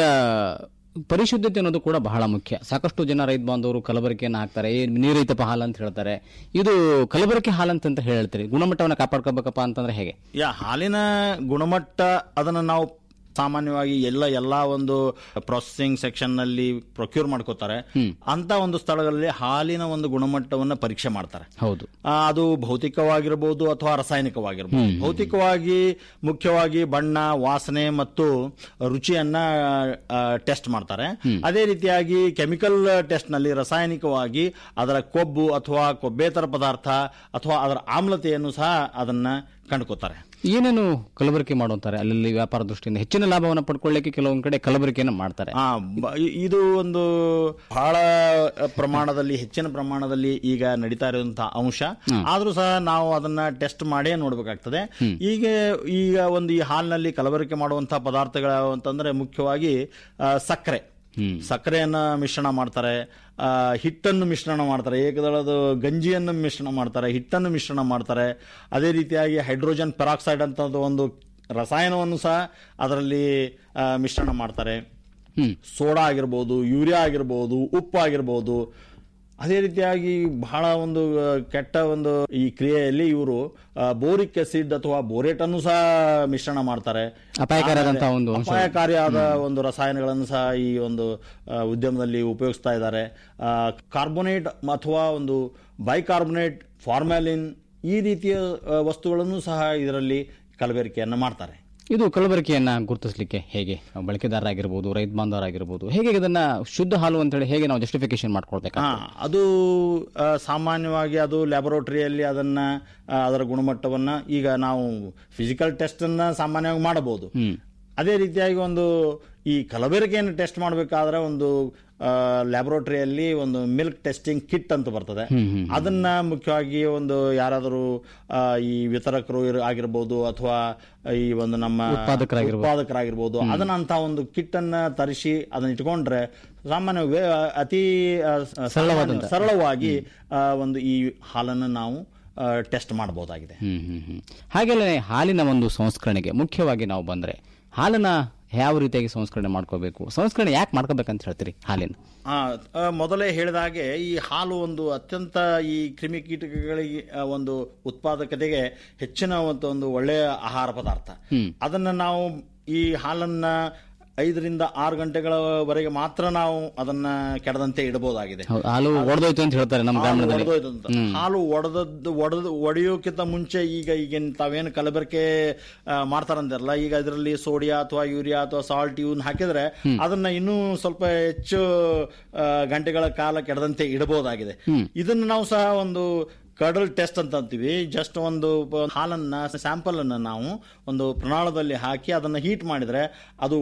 ಪರಿಶುದ್ಧತೆ ಅನ್ನೋದು ಕೂಡ ಬಹಳ ಮುಖ್ಯ ಸಾಕಷ್ಟು ಜನ ರೈತ ಬಾಂಧವರು ಕಲಬರಿಕೆಯನ್ನು ಹಾಕ್ತಾರೆ ಏ, ನೀರೈತಪ್ಪ ಹಾಲು ಅಂತ ಹೇಳ್ತಾರೆ ಇದು ಕಲಬರಿಕೆ ಹಾಲು ಅಂತ ಹೇಳ್ತಾರೆ ಗುಣಮಟ್ಟವನ್ನು ಕಾಪಾಡ್ಕೋಬೇಕಪ್ಪ ಅಂತಂದ್ರೆ ಹೇಗೆ ಯಾ ಹಾಲಿನ ಗುಣಮಟ್ಟ ಅದನ್ನು ನಾವು ಸಾಮಾನ್ಯವಾಗಿ ಎಲ್ಲ ಎಲ್ಲಾ ಒಂದು ಪ್ರೊಸೆಸಿಂಗ್ ಸೆಕ್ಷನ್ ನಲ್ಲಿ ಪ್ರೊಕ್ಯೂರ್ ಮಾಡ್ಕೋತಾರೆ ಅಂತ ಒಂದು ಸ್ಥಳಗಳಲ್ಲಿ ಹಾಲಿನ ಒಂದು ಗುಣಮಟ್ಟವನ್ನ ಪರೀಕ್ಷೆ ಮಾಡ್ತಾರೆ ಹೌದು ಆ, ಅದು ಭೌತಿಕವಾಗಿರ್ಬೋದು ಅಥವಾ ರಾಸಾಯನಿಕವಾಗಿರ್ಬೋದು ಭೌತಿಕವಾಗಿ ಮುಖ್ಯವಾಗಿ ಬಣ್ಣ ವಾಸನೆ ಮತ್ತು ರುಚಿಯನ್ನ ಟೆಸ್ಟ್ ಮಾಡ್ತಾರೆ ಅದೇ ರೀತಿಯಾಗಿ ಕೆಮಿಕಲ್ ಟೆಸ್ಟ್ ನಲ್ಲಿ ರಾಸಾಯನಿಕವಾಗಿ ಅದರ ಕೊಬ್ಬು ಅಥವಾ ಕೊಬ್ಬೇತರ ಪದಾರ್ಥ ಅಥವಾ ಅದರ ಆಮ್ಲತೆಯನ್ನು ಸಹ ಅದನ್ನ ಕಂಡುಕೋತಾರೆ ಏನೇನು ಕಲಬರಿಕೆ ಮಾಡುತ್ತಾರೆ ಅಲ್ಲಿ ವ್ಯಾಪಾರ ದೃಷ್ಟಿಯಿಂದ ಹೆಚ್ಚಿನ ಲಾಭವನ್ನು ಪಡ್ಕೊಳ್ಳಿಕ್ಕೆ ಕೆಲವೊಂದು ಕಡೆ ಕಲಬರಿಕೆಯನ್ನು ಮಾಡ್ತಾರೆ ಆ, ಬ- ಇ- ಇದು ಒಂದು ಬಹಳ ಪ್ರಮಾಣದಲ್ಲಿ ಹೆಚ್ಚಿನ ಪ್ರಮಾಣದಲ್ಲಿ ಈಗ ನಡೀತಾ ಇರುವಂತಹ ಅಂಶ ಆದ್ರೂ ಸಹ ನಾವು ಅದನ್ನ ಟೆಸ್ಟ್ ಮಾಡೇ ನೋಡ್ಬೇಕಾಗ್ತದೆ ಈಗ ಈಗ ಒಂದು ಈ ಹಾಲಿನಲ್ಲಿ ಕಲಬೆರಕೆ ಮಾಡುವಂತಹ ಪದಾರ್ಥಗಳು ಅಂತಂದ್ರೆ ಮುಖ್ಯವಾಗಿ ಆ, ಸಕ್ಕರೆ ಸಕ್ಕರೆಯನ್ನ ಮಿಶ್ರಣ ಮಾಡ್ತಾರೆ ಆ, ಹಿಟ್ಟನ್ನು ಮಿಶ್ರಣ ಮಾಡ್ತಾರೆ ಏಕದಳದ ಗಂಜಿಯನ್ನು ಮಿಶ್ರಣ ಮಾಡ್ತಾರೆ ಹಿಟ್ಟನ್ನು ಮಿಶ್ರಣ ಮಾಡ್ತಾರೆ ಅದೇ ರೀತಿಯಾಗಿ ಹೈಡ್ರೋಜನ್ ಪೆರಾಕ್ಸೈಡ್ ಅಂತ ಒಂದು ರಸಾಯನವನ್ನು ಸಹ ಅದರಲ್ಲಿ ಆ, ಮಿಶ್ರಣ ಮಾಡ್ತಾರೆ ಸೋಡಾ ಆಗಿರ್ಬೋದು ಯೂರಿಯಾ ಆಗಿರ್ಬೋದು ಉಪ್ಪು ಆಗಿರ್ಬೋದು ಅದೇ ರೀತಿಯಾಗಿ ಬಹಳ ಒಂದು ಆ, ಕೆಟ್ಟ ಒಂದು ಈ ಕ್ರಿಯೆಯಲ್ಲಿ ಇವರು ಬೋರಿಕ್ ಆಸಿಡ್ ಅಥವಾ ಬೋರೇಟ್ ಅನ್ನು ಸಹ ಮಿಶ್ರಣ ಮಾಡ್ತಾರೆ ಅಪಾಯಕಾರಿಯಾದಂತಹ ಆಮೇಲೆ ಒಂದು ಅಂಶ. ಅಪಾಯಕಾರಿಯಾದ ಒಂದು ರಸಾಯನಗಳನ್ನು ಸಹ ಈ ಒಂದು ಆ, ಉದ್ಯಮದಲ್ಲಿ ಉಪಯೋಗಿಸ್ತಾ ಇದ್ದಾರೆ ಕಾರ್ಬೋನೇಟ್ ಅಥವಾ ಒಂದು ಬೈಕಾರ್ಬೊನೇಟ್ ಫಾರ್ಮ್ಯಾಲಿನ್ ಈ ರೀತಿಯ ಆ, ವಸ್ತುಗಳನ್ನು ಸಹ ಇದರಲ್ಲಿ ಕಲಬೆರಕೆಯನ್ನು ಮಾಡ್ತಾರೆ ಇದು ಕಲಬೆರಕೆಯನ್ನ ಗುರುತಿಸಲಿಕ್ಕೆ ಹೇಗೆ ಬಳಕೆದಾರರಾಗಿರ್ಬೋದು ರೈತ ಬಾಂಧವರಾಗಿರ್ಬೋದು ಹೇಗೆ ಇದನ್ನ ಶುದ್ಧ ಹಾಲು ಅಂತ ಹೇಳಿ ಹೇಗೆ ನಾವು ಜಸ್ಟಿಫಿಕೇಶನ್ ಮಾಡ್ಕೊಳ್ಬೇಕಾ ಹಾ ಅದು ಆ, ಸಾಮಾನ್ಯವಾಗಿ ಅದು ಲ್ಯಾಬೊರೇಟರಿಯಲ್ಲಿ ಅದನ್ನ ಆ, ಅದರ ಗುಣಮಟ್ಟವನ್ನ ಈಗ ನಾವು ಫಿಸಿಕಲ್ ಟೆಸ್ಟ್ ಅನ್ನ ಸಾಮಾನ್ಯವಾಗಿ ಮಾಡಬಹುದು ಅದೇ ರೀತಿಯಾಗಿ ಒಂದು ಈ ಕಲಬೆರಕೆಯನ್ನು ಟೆಸ್ಟ್ ಮಾಡಬೇಕಾದ್ರೆ ಒಂದು ಲ್ಯಾಬೊರೇಟರಿಯಲ್ಲಿ ಒಂದು ಮಿಲ್ಕ್ ಟೆಸ್ಟಿಂಗ್ ಕಿಟ್ ಅಂತ ಬರ್ತದೆ ಅದನ್ನ ಮುಖ್ಯವಾಗಿ ಒಂದು ಯಾರಾದರೂ ಆ, ಈ ವಿತರಕರು ಇರ್- ಆಗಿರ್ಬೋದು ಅಥವಾ ಈ ಒಂದು ನಮ್ಮ ಉತ್ಪಾದಕರಾಗಿರ್ಬೋದು. ಉತ್ಪಾದಕರಾಗಿರ್ಬೋದು ಅದನ್ನ ಅಂತ ಒಂದು ಕಿಟ್ ಅನ್ನ ತರಿಸಿ ಅದನ್ನ ಇಟ್ಕೊಂಡ್ರೆ ಸಾಮಾನ್ಯ ವೇ- ಅತಿ ಆ, ಸರಳವಾದಂತ. ಸರಳವಾಗಿ ಆ, ಒಂದು ಈ ಹಾಲನ್ನು ನಾವು ಟೆಸ್ಟ್ ಮಾಡಬಹುದಾಗಿದೆ ಹ್ಮ್ ಹ್ಮ್ ಹ್ಮ್ ಹಾಗೆಲ್ಲೇ ಹಾಲಿನ ಒಂದು ಸಂಸ್ಕರಣೆಗೆ ಮುಖ್ಯವಾಗಿ ನಾವು ಬಂದ್ರೆ ಹಾಲನ್ನ ಯಾವ ರೀತಿಯಾಗಿ ಸಂಸ್ಕರಣೆ ಮಾಡ್ಕೋಬೇಕು ಸಂಸ್ಕರಣೆ ಯಾಕೆ ಮಾಡ್ಕೋಬೇಕಂತ ಹೇಳ್ತೀರಿ ಹಾಲಿನ ಆ, ಆ, ಮೊದಲೇ ಹೇಳಿದ ಹಾಗೆ ಈ ಹಾಲು ಒಂದು ಅತ್ಯಂತ ಈ ಕ್ರಿಮಿಕೀಟಗಳಿಗೆ ಆ, ಒಂದು ಉತ್ಪಾದಕತೆಗೆ ಹೆಚ್ಚಿನ ಒಂದು ಒಂದು ಒಳ್ಳೆಯ ಆಹಾರ ಪದಾರ್ಥ ಅದನ್ನ ನಾವು ಈ ಹಾಲನ್ನ ಐದರಿಂದ ಆರು ಗಂಟೆಗಳವರೆಗೆ ಮಾತ್ರ ನಾವು ಅದನ್ನ ಕೆಡದಂತೆ ಇಡಬಹುದಾಗಿದೆ ಹೌದು, ಹಾಲು ಒಡೆದೋಯ್ತು ಅಂತ ಹೇಳ್ತಾರೆ ನಮ್ಮ ಹಾಲು ಗ್ರಾಮೀಣದಲ್ಲಿ ಒಡೆದೋಯ್ತು ಅಂತ. ಹಾಲು ಒಡೆದದ್ದು ಒಡೆದು ಒಡೆಯೋಕ್ಕಿಂತ ಮುಂಚೆ ಈಗ ಈಗ ತಾವೇನು ಕಲಬೆರಕೆ ಆ, ಮಾಡ್ತಾರಂದಿರಲ್ಲ ಈಗ ಇದರಲ್ಲಿ ಸೋಡಿಯಾ ಅಥವಾ ಯೂರಿಯಾ ಅಥವಾ ಸಾಲ್ಟ್ ಇವನ್ನ ಹಾಕಿದ್ರೆ ಅದನ್ನ ಇನ್ನೂ ಸ್ವಲ್ಪ ಹೆಚ್ಚು ಆ, ಗಂಟೆಗಳ ಕಾಲ ಕೆಡದಂತೆ ಇಡಬಹುದಾಗಿದೆ ಇದನ್ನ ನಾವು ಸಹ ಒಂದು ಕರ್ಡಲ್ ಟೆಸ್ಟ್ ಅಂತ ಅಂತೀವಿ ಜಸ್ಟ್ ಒಂದು ಪ- ಹಾಲನ್ನ ಸ್ಯಾಂಪಲ್ ಅನ್ನ ನಾವು ಒಂದು ಪ್ರಣಾಳದಲ್ಲಿ ಹಾಕಿ ಅದನ್ನ ಹೀಟ್ ಮಾಡಿದ್ರೆ ಅದು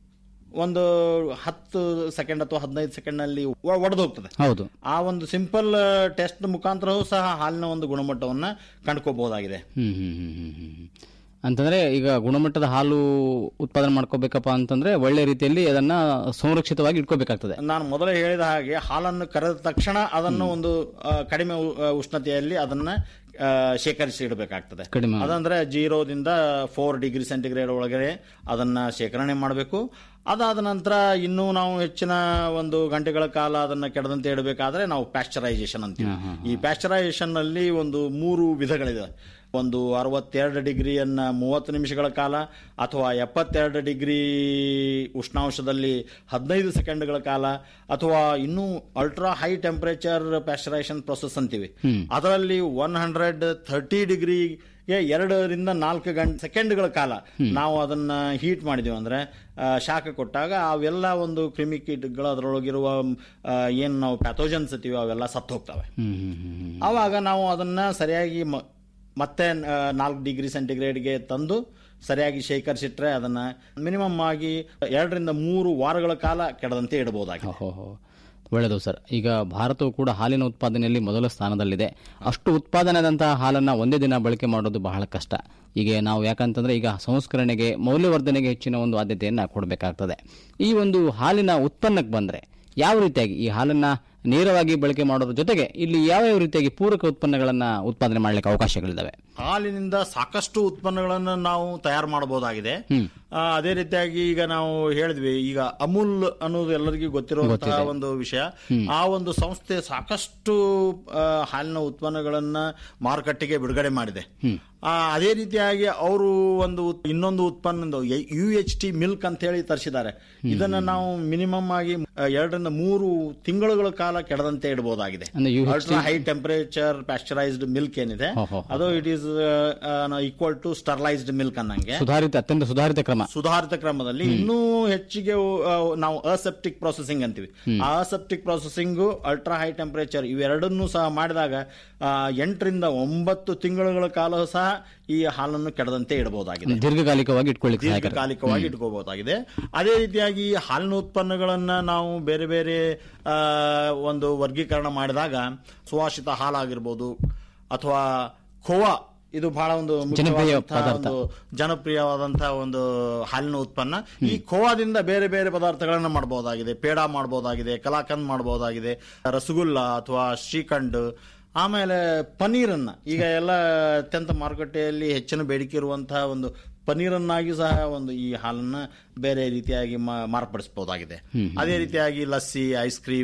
ಒಂದು ಹತ್ತು ಸೆಕೆಂಡ್ ಅಥವಾ ಹದಿನೈದು ಸೆಕೆಂಡ್ ನಲ್ಲಿ ಒಡೆದು ಹೋಗ್ತದೆ ಹೌದು ಆ ಒಂದು ಸಿಂಪಲ್ ಟೆಸ್ಟ್ ಮುಖಾಂತರವೂ ಸಹ ಹಾಲಿನ ಒಂದು ಗುಣಮಟ್ಟವನ್ನ ಕಂಡುಕೋಬಹುದಾಗಿದೆ ಹ್ಮ್ ಹ್ಮ್ ಹ್ಮ್ ಹ್ಮ್ ಹ್ಮ್ ಹ್ಮ್. ಅಂತಂದ್ರೆ ಈಗ ಗುಣಮಟ್ಟದ ಹಾಲು ಉತ್ಪಾದನೆ ಮಾಡ್ಕೋಬೇಕಪ್ಪ ಅಂತಂದ್ರೆ ಒಳ್ಳೆ ರೀತಿಯಲ್ಲಿ ಅದನ್ನ ಸಂರಕ್ಷಿತವಾಗಿ ಇಟ್ಕೋಬೇಕಾಗ್ತದೆ ನಾನು ಮೊದಲೇ ಹೇಳಿದ ಹಾಗೆ ಹಾಲನ್ನು ಕರೆದ ತಕ್ಷಣ ಅದನ್ನು ಒಂದು ಆ, ಕಡಿಮೆ ಉ- ಆ, ಉಷ್ಣತೆಯಲ್ಲಿ ಅದನ್ನ ಆ, ಶೇಖರಿಸಿ ಇಡಬೇಕಾಗ್ತದೆ ಕಡಿಮೆ. ಅದಂದ್ರೆ ಜೀರೋದಿಂದ ಫೋರ್ ಡಿಗ್ರಿ ಸೆಂಟಿಗ್ರೇಡ್ ಒಳಗಡೆ ಅದನ್ನ ಶೇಖರಣೆ ಮಾಡಬೇಕು ಅದಾದ ನಂತರ ಇನ್ನೂ ನಾವು ಹೆಚ್ಚಿನ ಒಂದು ಗಂಟೆಗಳ ಕಾಲ ಅದನ್ನ ಕೆಡದಂತೆ ಇಡಬೇಕಾದ್ರೆ ನಾವು ಪ್ಯಾಶ್ಚರೈಸೇಷನ್ ಅಂತೀವಿ ಈ ಪ್ಯಾಶ್ಚರೈಸೇಷನ್ ನಲ್ಲಿ ಒಂದು ಮೂರು ವಿಧಗಳಿದೆ ಒಂದು ಅರವತ್ತೆರಡು ಡಿಗ್ರಿಯನ್ನ ಮೂವತ್ತು ನಿಮಿಷಗಳ ಕಾಲ ಅಥವಾ ಎಪ್ಪತ್ತೆರಡು ಡಿಗ್ರಿ ಉಷ್ಣಾಂಶದಲ್ಲಿ ಹದಿನೈದು ಸೆಕೆಂಡ್ಗಳ ಕಾಲ ಅಥವಾ ಇನ್ನೂ ultra high temperature pasteurisation process ಅಂತೀವಿ ಅದರಲ್ಲಿ ಒನ್ ಹಂಡ್ರೆಡ್ ಥರ್ಟಿ ಡಿಗ್ರಿಗೆ ಎರಡರಿಂದ ನಾಲ್ಕು ಗಂಟೆ ಸೆಕೆಂಡ್ಗಳ ಕಾಲ ನಾವು ಅದನ್ನ ಹೀಟ್ ಮಾಡಿದೀವಿ ಅಂದ್ರೆ ಆ, ಶಾಖ ಕೊಟ್ಟಾಗ ಅವೆಲ್ಲ ಒಂದು ಕ್ರಿಮಿಕೀಟಗಳು ಅದರೊಳಗಿರುವ ಏನು ನಾವು ಪ್ಯಾಥೋಜನ್ಸ್ ಅಂತೀವಿ ಅವೆಲ್ಲ ಸತ್ತು ಹೋಗ್ತವೆ ಹ್ಮ್ ಹ್ಮ್ ಹ್ಮ್ ಹ್ಮ್. ಆವಾಗ ನಾವು ಅದನ್ನ ಸರಿಯಾಗಿ ಮ- ಮತ್ತೆ ನಾಲ್ಕು ಡಿಗ್ರಿ ಸೆಂಟಿಗ್ರೇಡ್ಗೆ ತಂದು ಸರಿಯಾಗಿ ಶೇಖರಿಸಿಟ್ರೆ ಅದನ್ನ ಮಿನಿಮಮ್ ಆಗಿ ಎರಡರಿಂದ ಮೂರು ವಾರಗಳ ಕಾಲ ಕೆಡದಂತೆ ಇಡಬಹುದಾಗಿದೆ ಹೋ, ಹೋ. ಒಳ್ಳೆಯದು ಸರ್ ಈಗ ಭಾರತವು ಕೂಡ ಹಾಲಿನ ಉತ್ಪಾದನೆಯಲ್ಲಿ ಮೊದಲ ಸ್ಥಾನದಲ್ಲಿದೆ ಅಷ್ಟು ಉತ್ಪಾದನೆ ಆದಂತಹ ಹಾಲನ್ನ ಒಂದೇ ದಿನ ಬಳಕೆ ಮಾಡೋದು ಬಹಳ ಕಷ್ಟ ಈಗ ನಾವು ಯಾಕಂತಂದ್ರೆ ಈಗ ಸಂಸ್ಕರಣೆಗೆ ಮೌಲ್ಯವರ್ಧನೆಗೆ ಹೆಚ್ಚಿನ ಒಂದು ಆದ್ಯತೆಯನ್ನ ಕೊಡಬೇಕಾಗ್ತದೆ ಈ ಒಂದು ಹಾಲಿನ ಉತ್ಪನ್ನಕ್ಕೆ ಬಂದ್ರೆ ಯಾವ ರೀತಿಯಾಗಿ ಈ ಹಾಲನ್ನ ನೇರವಾಗಿ ಬಳಕೆ ಮಾಡೋದ್ರ ಜೊತೆಗೆ ಇಲ್ಲಿ ಯಾವ ಯಾವ ರೀತಿಯಾಗಿ ಪೂರಕ ಉತ್ಪನ್ನಗಳನ್ನ ಉತ್ಪಾದನೆ ಮಾಡಲಿಕ್ಕೆ ಅವಕಾಶಗಳಿದಾವೆ ಹಾಲಿನಿಂದ ಸಾಕಷ್ಟು ಉತ್ಪನ್ನಗಳನ್ನು ನಾವು ತಯಾರು ಮಾಡಬಹುದಾಗಿದೆ ಆ, ಅದೇ ರೀತಿಯಾಗಿ ಈಗ ನಾವು ಹೇಳಿದ್ವಿ ಈಗ ಅಮೂಲ್ ಅನ್ನೋದು ಎಲ್ಲರಿಗೂ ಗೊತ್ತಿರುವಂತಹ ಒಂದು ವಿಷಯ ಆ ಒಂದು ಸಂಸ್ಥೆ ಸಾಕಷ್ಟು ಆ, ಹಾಲಿನ ಉತ್ಪನ್ನಗಳನ್ನ ಮಾರುಕಟ್ಟೆಗೆ ಬಿಡುಗಡೆ ಮಾಡಿದೆ ಆ, ಅದೇ ರೀತಿಯಾಗಿ ಅವರು ಒಂದು ಉತ್- ಇನ್ನೊಂದು ಉತ್ಪನ್ನ ಯು ಎಚ್ ಟಿ ಮಿಲ್ಕ್ ಅಂತ ಹೇಳಿ ತರಿಸಿದ್ದಾರೆ ಇದನ್ನ ನಾವು ಮಿನಿಮಮ್ ಆಗಿ ಆ, ಎರಡರಿಂದ ಮೂರು ತಿಂಗಳುಗಳ ಕಾಲ ಕೆಡದಂತೆ ಇಡಬಹುದಾಗಿದೆ ಅಂದ್ರೆ UHT ultra high temperature pasteurised milk ಏನಿದೆ ಹೋ, ಹೋ, ಹೋ. ಅದು it is equal to sterilised milk ಅನ್ನಂಗೆ ಸುಧಾರಿತ ಅತ್ಯಂತ ಸುಧಾರಿತ ಕ್ರಮ ಸುಧಾರಿತ ಕ್ರಮದಲ್ಲಿ ಇನ್ನೂ ಹೆಚ್ಚಿಗೆ ಆ, ನಾವು ಅಸೆಪ್ಟಿಕ್ ಪ್ರೊಸೆಸಿಂಗ್ ಅಂತೀವಿ ಆ aseptic processing ultra high temperature ಇವೆರಡನ್ನೂ ಸಹ ಮಾಡಿದಾಗ ಆ, ಎಂಟರಿಂದ ಒಂಬತ್ತು ತಿಂಗಳುಗಳ ಕಾಲ ಸಹ ಈ ಹಾಲನ್ನು ಕೆಡದಂತೆ ಇಡಬಹುದಾಗಿದೆ ದೀರ್ಘಕಾಲಿಕವಾಗಿ ಇಟ್ಕೊಳ್ಳಿಕ್ಕೆ ಸಹಾಯಕ ದೀರ್ಘಕಾಲಿಕವಾಗಿ ಇಟ್ಕೋಬಹುದಾಗಿದೆ ಅದೇ ರೀತಿಯಾಗಿ ಈ ಹಾಲಿನ ಉತ್ಪನ್ನಗಳನ್ನ ನಾವು ಬೇರೆ ಬೇರೆ ಆ, ಒಂದು ವರ್ಗೀಕರಣ ಮಾಡಿದಾಗ ಸುವಾಸಿತ ಹಾಲಾಗಿರ್ಬೋದು ಅಥವಾ ಖೋವಾ ಇದು ಬಹಳ ಒಂದು ಜನಪ್ರಿಯ ಮುಖ್ಯವಾದಂತಹ ಪದಾರ್ಥ. ಒಂದು ಜನಪ್ರಿಯವಾದಂತಹ ಒಂದು ಹಾಲಿನ ಉತ್ಪನ್ನ ಈ ಖೋವಾದಿಂದ ಬೇರೆ ಬೇರೆ ಪದಾರ್ಥಗಳನ್ನ ಮಾಡಬಹುದಾಗಿದೆ ಪೇಡ ಮಾಡಬಹುದಾಗಿದೆ ಕಲಾಕಂದ್ ಮಾಡಬಹುದಾಗಿದೆ ರಸಗುಲ್ಲ ಅಥವಾ ಶ್ರೀಖಂಡ್ ಆಮೇಲೆ ಪನ್ನೀರನ್ನ ಈಗ ಎಲ್ಲ ಅತ್ಯಂತ ಮಾರುಕಟ್ಟೆಯಲ್ಲಿ ಹೆಚ್ಚಿನ ಬೇಡಿಕೆ ಇರುವಂತಹ ಒಂದು ಪನ್ನೀರನ್ನಾಗಿ ಸಹ ಒಂದು ಈ ಹಾಲನ್ನ ಬೇರೆ ರೀತಿಯಾಗಿ ಮಾ- ಮಾರ್ಪಡಿಸಬಹುದಾಗಿದೆ ಅದೇ ರೀತಿಯಾಗಿ lassi ice cream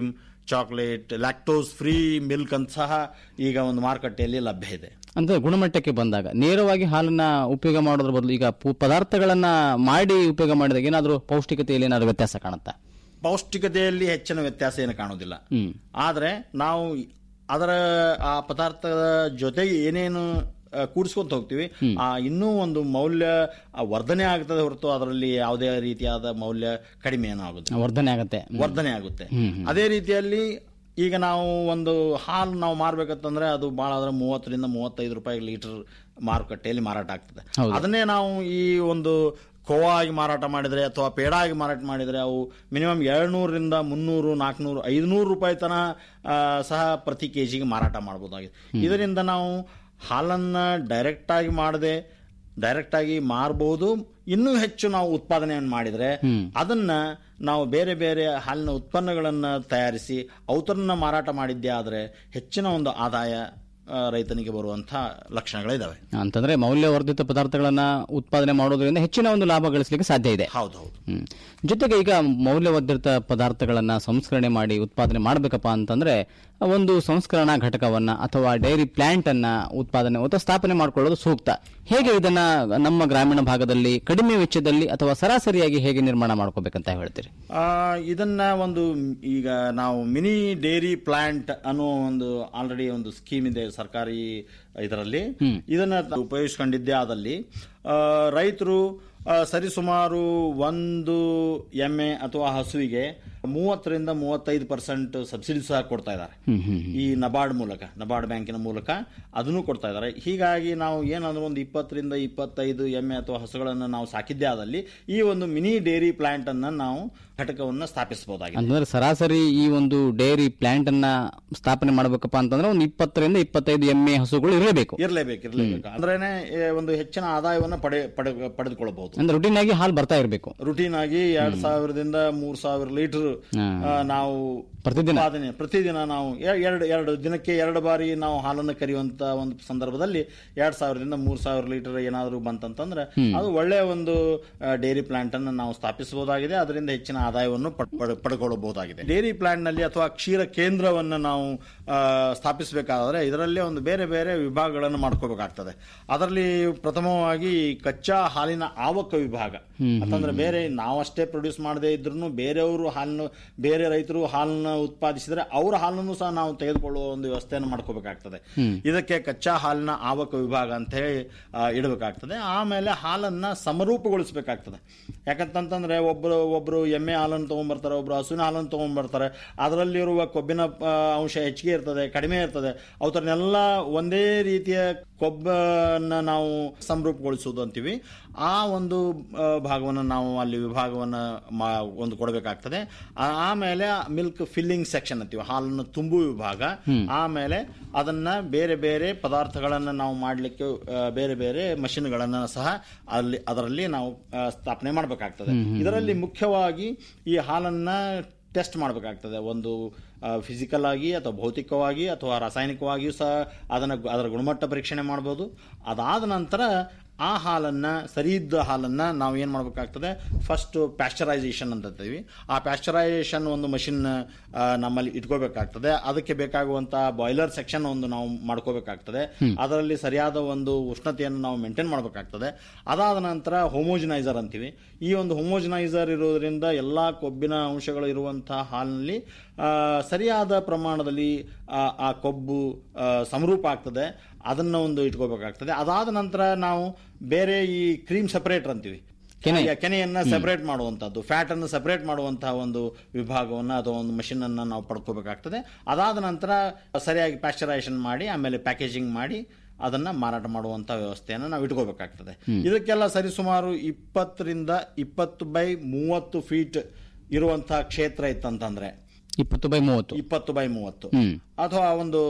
chocolate lactose free milk ಅಂತ ಸಹ ಈಗ ಒಂದು ಮಾರುಕಟ್ಟೆಯಲ್ಲಿ ಲಭ್ಯ ಇದೆ ಅಂದ್ರೆ ಗುಣಮಟ್ಟಕ್ಕೆ ಬಂದಾಗ ನೇರವಾಗಿ ಹಾಲನ್ನ ಉಪಯೋಗ ಮಾಡೋದ್ರ ಬದಲು ಈಗ ಪು- ಪದಾರ್ಥಗಳನ್ನ ಮಾಡಿ ಉಪಯೋಗ ಮಾಡಿದಾಗ ಏನಾದರೂ ಪೌಷ್ಟಿಕತೆಯಲ್ಲಿ ಏನಾದರೂ ವ್ಯತ್ಯಾಸ ಕಾಣುತ್ತಾ ಪೌಷ್ಟಿಕತೆಯಲ್ಲಿ ಹೆಚ್ಚಿನ ವ್ಯತ್ಯಾಸ ಏನು ಕಾಣುವುದಿಲ್ಲ ಹ್ಮ್ ಆದರೆ ನಾವು ಅದರ ಆ ಪದಾರ್ಥದ ಜೊತೆಗೆ ಏನೇನು ಆ, ಕೂಡಿಸ್ಕೊಂತ ಹೋಗ್ತೀವಿ ಆ ಇನ್ನೂ ಒಂದು ಮೌಲ್ಯ ಆ, ವರ್ಧನೆ ಆಗ್ತದೆ ಹೊರತು ಅದರಲ್ಲಿ ಯಾವುದೇ ರೀತಿಯಾದ ಮೌಲ್ಯ ಕಡಿಮೆ ಏನೂ ಆಗುತ್ತೆ ವರ್ಧನೆ ಆಗತ್ತೆ ವರ್ಧನೆ ಆಗುತ್ತೆ ಹ್ಮ್, ಹ್ಮ್. ಅದೇ ರೀತಿಯಲ್ಲಿ ಈಗ ನಾವು ಒಂದು ಹಾಲು ನಾವು ಮಾರ್ಬೇಕಂತಂದ್ರೆ ಅದು ಬಹಳ ಆದ್ರೆ ಮೂವತ್ತರಿಂದ ಮೂವತ್ತೈದು ರೂಪಾಯಿ ಲೀಟರ್ ಮಾರುಕಟ್ಟೆಯಲ್ಲಿ ಮಾರಾಟ ಆಗ್ತದೆ ಹೌದು. ಅದನ್ನೇ ನಾವು ಈ ಒಂದು ಕೋವಾ ಆಗಿ ಮಾರಾಟ ಮಾಡಿದ್ರೆ ಅಥವಾ ಪೇಡ ಆಗಿ ಮಾರಾಟ ಮಾಡಿದ್ರೆ ಅವು ಮಿನಿಮಮ್ ಏಳ್ನೂರರಿಂದ ಮುನ್ನೂರು ನಾಲ್ಕುನೂರು ಐದುನೂರು ರೂಪಾಯಿ ತನ ಆ, ಸಹ ಪ್ರತಿ ಕೆಜಿಗೆ ಮಾರಾಟ ಮಾಡಬಹುದಾಗಿದೆ ಇದರಿಂದ ನಾವು ಹಾಲನ್ನ ಡೈರೆಕ್ಟ್ ಆಗಿ ಮಾಡದೆ ಡೈರೆಕ್ಟ್ ಆಗಿ ಮಾರಬಹುದು ಇನ್ನೂ ಹೆಚ್ಚು ನಾವು ಉತ್ಪಾದನೆಯನ್ನು ಮಾಡಿದ್ರೆ ಅದನ್ನ ನಾವು ಬೇರೆ ಬೇರೆ ಹಾಲಿನ ಉತ್ಪನ್ನಗಳನ್ನ ತಯಾರಿಸಿ ಅವತರನ್ನ ಮಾರಾಟ ಮಾಡಿದ್ದೇ ಆದ್ರೆ ಹೆಚ್ಚಿನ ಒಂದು ಆದಾಯ ಆ, ರೈತನಿಗೆ ಬರುವಂತಹ ಲಕ್ಷಣಗಳಿದಾವೆ ಅಂತಂದ್ರೆ ಮೌಲ್ಯವರ್ಧಿತ ಪದಾರ್ಥಗಳನ್ನ ಉತ್ಪಾದನೆ ಮಾಡೋದ್ರಿಂದ ಹೆಚ್ಚಿನ ಒಂದು ಲಾಭ ಗಳಿಸಲಿಕ್ಕೆ ಸಾಧ್ಯ ಇದೆ ಹೌದು ಹೌದು ಹ್ಮ್. ಜೊತೆಗೆ ಈಗ ಮೌಲ್ಯವರ್ಧಿತ ಪದಾರ್ಥಗಳನ್ನ ಸಂಸ್ಕರಣೆ ಮಾಡಿ ಉತ್ಪಾದನೆ ಮಾಡಬೇಕಪ್ಪ ಅಂತಂದ್ರೆ ಒಂದು ಸಂಸ್ಕರಣಾ ಘಟಕವನ್ನ ಅಥವಾ ಡೈರಿ ಪ್ಲಾಂಟ್ ಅನ್ನ ಉತ್ಪಾದನೆ ಅಥವಾ ಸ್ಥಾಪನೆ ಮಾಡಿಕೊಳ್ಳೋದು ಸೂಕ್ತ ಹೇಗೆ ಇದನ್ನ ನಮ್ಮ ಗ್ರಾಮೀಣ ಭಾಗದಲ್ಲಿ ಕಡಿಮೆ ವೆಚ್ಚದಲ್ಲಿ ಅಥವಾ ಸರಾಸರಿಯಾಗಿ ಹೇಗೆ ನಿರ್ಮಾಣ ಮಾಡ್ಕೋಬೇಕಂತ ಹೇಳ್ತೀರಿ ಆ, ಇದನ್ನ ಒಂದು ಈಗ ನಾವು ಮಿನಿ ಡೇರಿ ಪ್ಲಾಂಟ್ ಅನ್ನೋ ಒಂದು ಆಲ್ರೆಡಿ ಒಂದು ಸ್ಕೀಮ್ ಇದೆ ಸರ್ಕಾರಿ ಇದರಲ್ಲಿ ಇದನ್ನ ಉಪಯೋಗಿಸ್ಕೊಂಡಿದ್ದೇ ಆದಲ್ಲಿ ಆ, ರೈತರು ಆ, ಸರಿಸುಮಾರು ಒಂದು ಎಮ್ಮೆ ಅಥವಾ ಹಸುವಿಗೆ ಮೂವತ್ತರಿಂದ ಮೂವತ್ತೈದು ಪರ್ಸೆಂಟ್ ಸಬ್ಸಿಡಿ ಸಹ ಕೊಡ್ತಾ ಇದ್ದಾರೆ ಈ ನಬಾರ್ಡ್ ಮೂಲಕ ನಬಾರ್ಡ್ ಬ್ಯಾಂಕಿನ ಮೂಲಕ ಅದನ್ನು ಕೊಡ್ತಾ ಇದ್ದಾರೆ ಹೀಗಾಗಿ ನಾವು ಏನಂದ್ರೆ ಒಂದು ಇಪ್ಪತ್ತರಿಂದ ಇಪ್ಪತ್ತೈದು ಎಮ್ಮೆ ಅಥವಾ ಹಸುಗಳನ್ನು ನಾವು ಸಾಕಿದ್ದೇ ಆದಲ್ಲಿ ಈ ಒಂದು ಮಿನಿ ಡೇರಿ ಪ್ಲಾಂಟ್ ಅನ್ನ ನಾವು ಘಟಕವನ್ನು ಸ್ಥಾಪಿಸಬಹುದಾಗಿದೆ ಅಂತಂದ್ರೆ ಸರಾಸರಿ ಈ ಒಂದು ಡೈರಿ ಪ್ಲಾಂಟ್ ಅನ್ನ ಸ್ಥಾಪನೆ ಮಾಡಬೇಕಪ್ಪ ಅಂತಂದ್ರೆ ಒಂದು ಇಪ್ಪತ್ತರಿಂದ ಇಪ್ಪತ್ತೈದು ಎಮ್ಮೆ ಹಸುಗಳು ಇರಲೇಬೇಕು ಇರ್ಲೇಬೇಕು ಇರ್ಲೇಬೇಕು ಅಂದ್ರೇನೆ ಏ, ಒಂದು ಹೆಚ್ಚಿನ ಆದಾಯವನ್ನು ಪಡೆ ಪಡೆ ಪಡೆದುಕೊಳ್ಳಬಹುದು ಅಂದ್ರೆ ರುಟೀನ್ ಆಗಿ ಹಾಲು ಬರ್ತಾ ಇರಬೇಕು ರುಟೀನ್ ಆಗಿ ಎರಡ್ ಸಾವಿರದಿಂದ ಮೂರ್ ಸಾವಿರ ಲೀಟರ್ ನಾವು ಪ್ರತಿದಿನ? ಉತ್ಪಾದನೆ ಪ್ರತಿದಿನ ನಾವು ಎ- ಎರಡು ಎರಡು ದಿನಕ್ಕೆ ಎರಡು ಬಾರಿ ನಾವು ಹಾಲನ್ನು ಕರೆಯುವಂತ ಒಂದು ಸಂದರ್ಭದಲ್ಲಿ ಎರಡ್ ಸಾವಿರದಿಂದ ಮೂರ್ ಸಾವಿರ ಲೀಟರ್ ಏನಾದರೂ ಬಂತಂತಂದ್ರೆ ಅದು ಒಳ್ಳೆಯ ಒಂದು ಡೈರಿ ಪ್ಲಾಂಟ್ ಅನ್ನು ನಾವು ಸ್ಥಾಪಿಸಬಹುದಾಗಿದೆ ಅದರಿಂದ ಹೆಚ್ಚಿನ ಆದಾಯವನ್ನು ಪಡ್- ಪಡ್- ಪಡ್ಕೊಳ್ಳಬಹುದಾಗಿದೆ ಡೈರಿ ಪ್ಲಾಂಟ್ ನಲ್ಲಿ ಅಥವಾ ಕ್ಷೀರ ಕೇಂದ್ರವನ್ನು ನಾವು ಆ, ಸ್ಥಾಪಿಸಬೇಕಾದ್ರೆ ಇದರಲ್ಲಿ ಒಂದು ಬೇರೆ ಬೇರೆ ವಿಭಾಗಗಳನ್ನು ಮಾಡ್ಕೋಬೇಕಾಗ್ತದೆ ಅದರಲ್ಲಿ ಪ್ರಥಮವಾಗಿ ಕಚ್ಚಾ ಹಾಲಿನ ಆವಕ ವಿಭಾಗ ಅಂತಂದ್ರೆ ಬೇರೆ ನಾವಷ್ಟೇ ಪ್ರೊಡ್ಯೂಸ್ ಮಾಡದೇ ಇದ್ರೂ ಬೇರೆಯವರು ಹಾಲನ್ನು ಬೇರೆ ರೈತರು ಹಾಲನ್ನ ಉತ್ಪಾದಿಸಿದ್ರೆ ಅವರ ಹಾಲನ್ನು ಸಹ ನಾವು ತೆಗೆದುಕೊಳ್ಳುವ ಒಂದು ವ್ಯವಸ್ಥೆಯನ್ನು ಮಾಡ್ಕೋಬೇಕಾಗ್ತದೆ ಇದಕ್ಕೆ ಕಚ್ಚಾ ಹಾಲಿನ ಆವಕ ವಿಭಾಗ ಅಂತ ಹೇಳಿ ಆ, ಇಡಬೇಕಾಗ್ತದೆ ಆಮೇಲೆ ಹಾಲನ್ನ ಸಮರೂಪಗೊಳಿಸಬೇಕಾಗ್ತದೆ ಯಾಕಂತಂತಂದ್ರೆ ಒಬ್ರು ಒಬ್ರು ಎಮ್ಮೆ ಹಾಲನ್ನು ತಗೊಂಡ್ಬರ್ತಾರೆ ಒಬ್ರು ಹಸುವಿನ ಹಾಲನ್ನು ತಗೊಂಡ್ಬರ್ತಾರೆ ಅದರಲ್ಲಿರುವ ಕೊಬ್ಬಿನ ಆ, ಅಂಶ ಹೆಚ್ಚಿಗೆ ಇರ್ತದೆ ಕಡಿಮೆ ಇರ್ತದೆ ಅವತರನ್ನೆಲ್ಲ ಒಂದೇ ರೀತಿಯ ಕೊಬ್ಬನ್ನ ನಾವು ಸಮರೂಪಗೊಳಿಸುವುದು ಅಂತೀವಿ ಆ ಒಂದು ಆ, ಭಾಗವನ್ನು ನಾವು ಅಲ್ಲಿ ವಿಭಾಗವನ್ನು ಮಾ ಒಂದು ಕೊಡಬೇಕಾಗ್ತದೆ ಆ- ಆಮೇಲೆ ಮಿಲ್ಕ್ ಫಿಲ್ಲಿಂಗ್ ಸೆಕ್ಷನ್ ಅಂತೀವಿ ಹಾಲನ್ನು ತುಂಬುವ ವಿಭಾಗ ಆಮೇಲೆ ಅದನ್ನ ಬೇರೆ ಬೇರೆ ಪದಾರ್ಥಗಳನ್ನು ನಾವು ಮಾಡಲಿಕ್ಕೆ ಬೇರೆ ಬೇರೆ ಮಷಿನ್ಗಳನ್ನು ಸಹ ಅಲ್ಲಿ ಅದರಲ್ಲಿ ನಾವು ಆ, ಸ್ಥಾಪನೆ ಮಾಡಬೇಕಾಗ್ತದೆ ಇದರಲ್ಲಿ ಮುಖ್ಯವಾಗಿ ಈ ಹಾಲನ್ನ ಟೆಸ್ಟ್ ಮಾಡಬೇಕಾಗ್ತದೆ ಒಂದು ಫಿಸಿಕಲ್ ಆಗಿ ಅಥವಾ ಭೌತಿಕವಾಗಿ ಅಥವಾ ರಾಸಾಯನಿಕವಾಗಿಯೂ ಸಹ ಅದನ್ನು ಅದರ ಗುಣಮಟ್ಟ ಪರೀಕ್ಷಣೆ ಮಾಡ್ಬೋದು ಅದಾದ ನಂತರ ಆ ಹಾಲನ್ನ ಸರಿ ಇದ್ದ ಹಾಲನ್ನ ನಾವು ಏನು ಮಾಡಬೇಕಾಗ್ತದೆ ಫಸ್ಟ್ ಪ್ಯಾಶ್ಚರೈಸೇಷನ್ ಅಂತ ಅಂತೀವಿ ಆ ಪ್ಯಾಶ್ಚರೈಸೇಷನ್ ಒಂದು ಮಷಿನ್ ನಮ್ಮಲ್ಲಿ ಇಟ್ಕೋಬೇಕಾಗ್ತದೆ ಅದಕ್ಕೆ ಬೇಕಾಗುವಂತ ಬಾಯ್ಲರ್ ಸೆಕ್ಷನ್ ಒಂದು ನಾವು ಮಾಡ್ಕೋಬೇಕಾಗ್ತದೆ ಅದರಲ್ಲಿ ಸರಿಯಾದ ಒಂದು ಉಷ್ಣತೆಯನ್ನು ನಾವು ಮೇಂಟೈನ್ ಮಾಡಬೇಕಾಗ್ತದೆ ಅದಾದ ನಂತರ ಹೋಮೋಜನೈಸರ್ ಅಂತೀವಿ ಈ ಒಂದು ಹೋಮೋಜನೈಸರ್ ಇರೋದ್ರಿಂದ ಎಲ್ಲಾ ಕೊಬ್ಬಿನ ಅಂಶಗಳು ಇರುವಂತಹ ಹಾಲಿನಲ್ಲಿ ಆ, ಸರಿಯಾದ ಪ್ರಮಾಣದಲ್ಲಿ ಆ, ಆ ಕೊಬ್ಬು ಆ, ಸಮರೂಪ ಆಗ್ತದೆ ಅದನ್ನ ಒಂದು ಇಟ್ಕೋಬೇಕಾಗ್ತದೆ ಅದಾದ ನಂತರ ನಾವು ಬೇರೆ ಈ ಕ್ರೀಮ್ ಸೆಪರೇಟರ್ ಅಂತೀವಿ ಕೆನೆ. ಈಗ ಕೆನೆಯನ್ನ ಸೆಪರೇಟ್ ಮಾಡುವಂತದ್ದು ಫ್ಯಾಟ್ ಅನ್ನು ಸೆಪರೇಟ್ ಮಾಡುವಂತಹ ಒಂದು ವಿಭಾಗವನ್ನು ಅಥವಾ ಒಂದು ಮಷಿನ್ ಅನ್ನ ನಾವು ಪಡ್ಕೋಬೇಕಾಗ್ತದೆ ಅದಾದ ನಂತರ ಸರಿಯಾಗಿ ಪ್ಯಾಶ್ಚರೈಸೇಷನ್ ಮಾಡಿ ಆಮೇಲೆ ಪ್ಯಾಕೇಜಿಂಗ್ ಮಾಡಿ ಅದನ್ನ ಮಾರಾಟ ಮಾಡುವಂತ ವ್ಯವಸ್ಥೆಯನ್ನು ನಾವು ಇಟ್ಕೋಬೇಕಾಗ್ತದೆ ಇದಕ್ಕೆಲ್ಲ ಸರಿಸುಮಾರು ಇಪ್ಪತ್ತರಿಂದ ಇಪ್ಪತ್ತು ಬೈ ಮೂವತ್ತು ಫೀಟ್ ಇರುವಂತಹ ಕ್ಷೇತ್ರ ಇತ್ತಂತಂದ್ರೆ ಇಪ್ಪತ್ತು ಬೈ ಮೂವತ್ತು ಇಪ್ಪತ್ತು ಬೈ ಮೂವತ್ತು ಹ್ಮ್ ಅಥವಾ ಒಂದು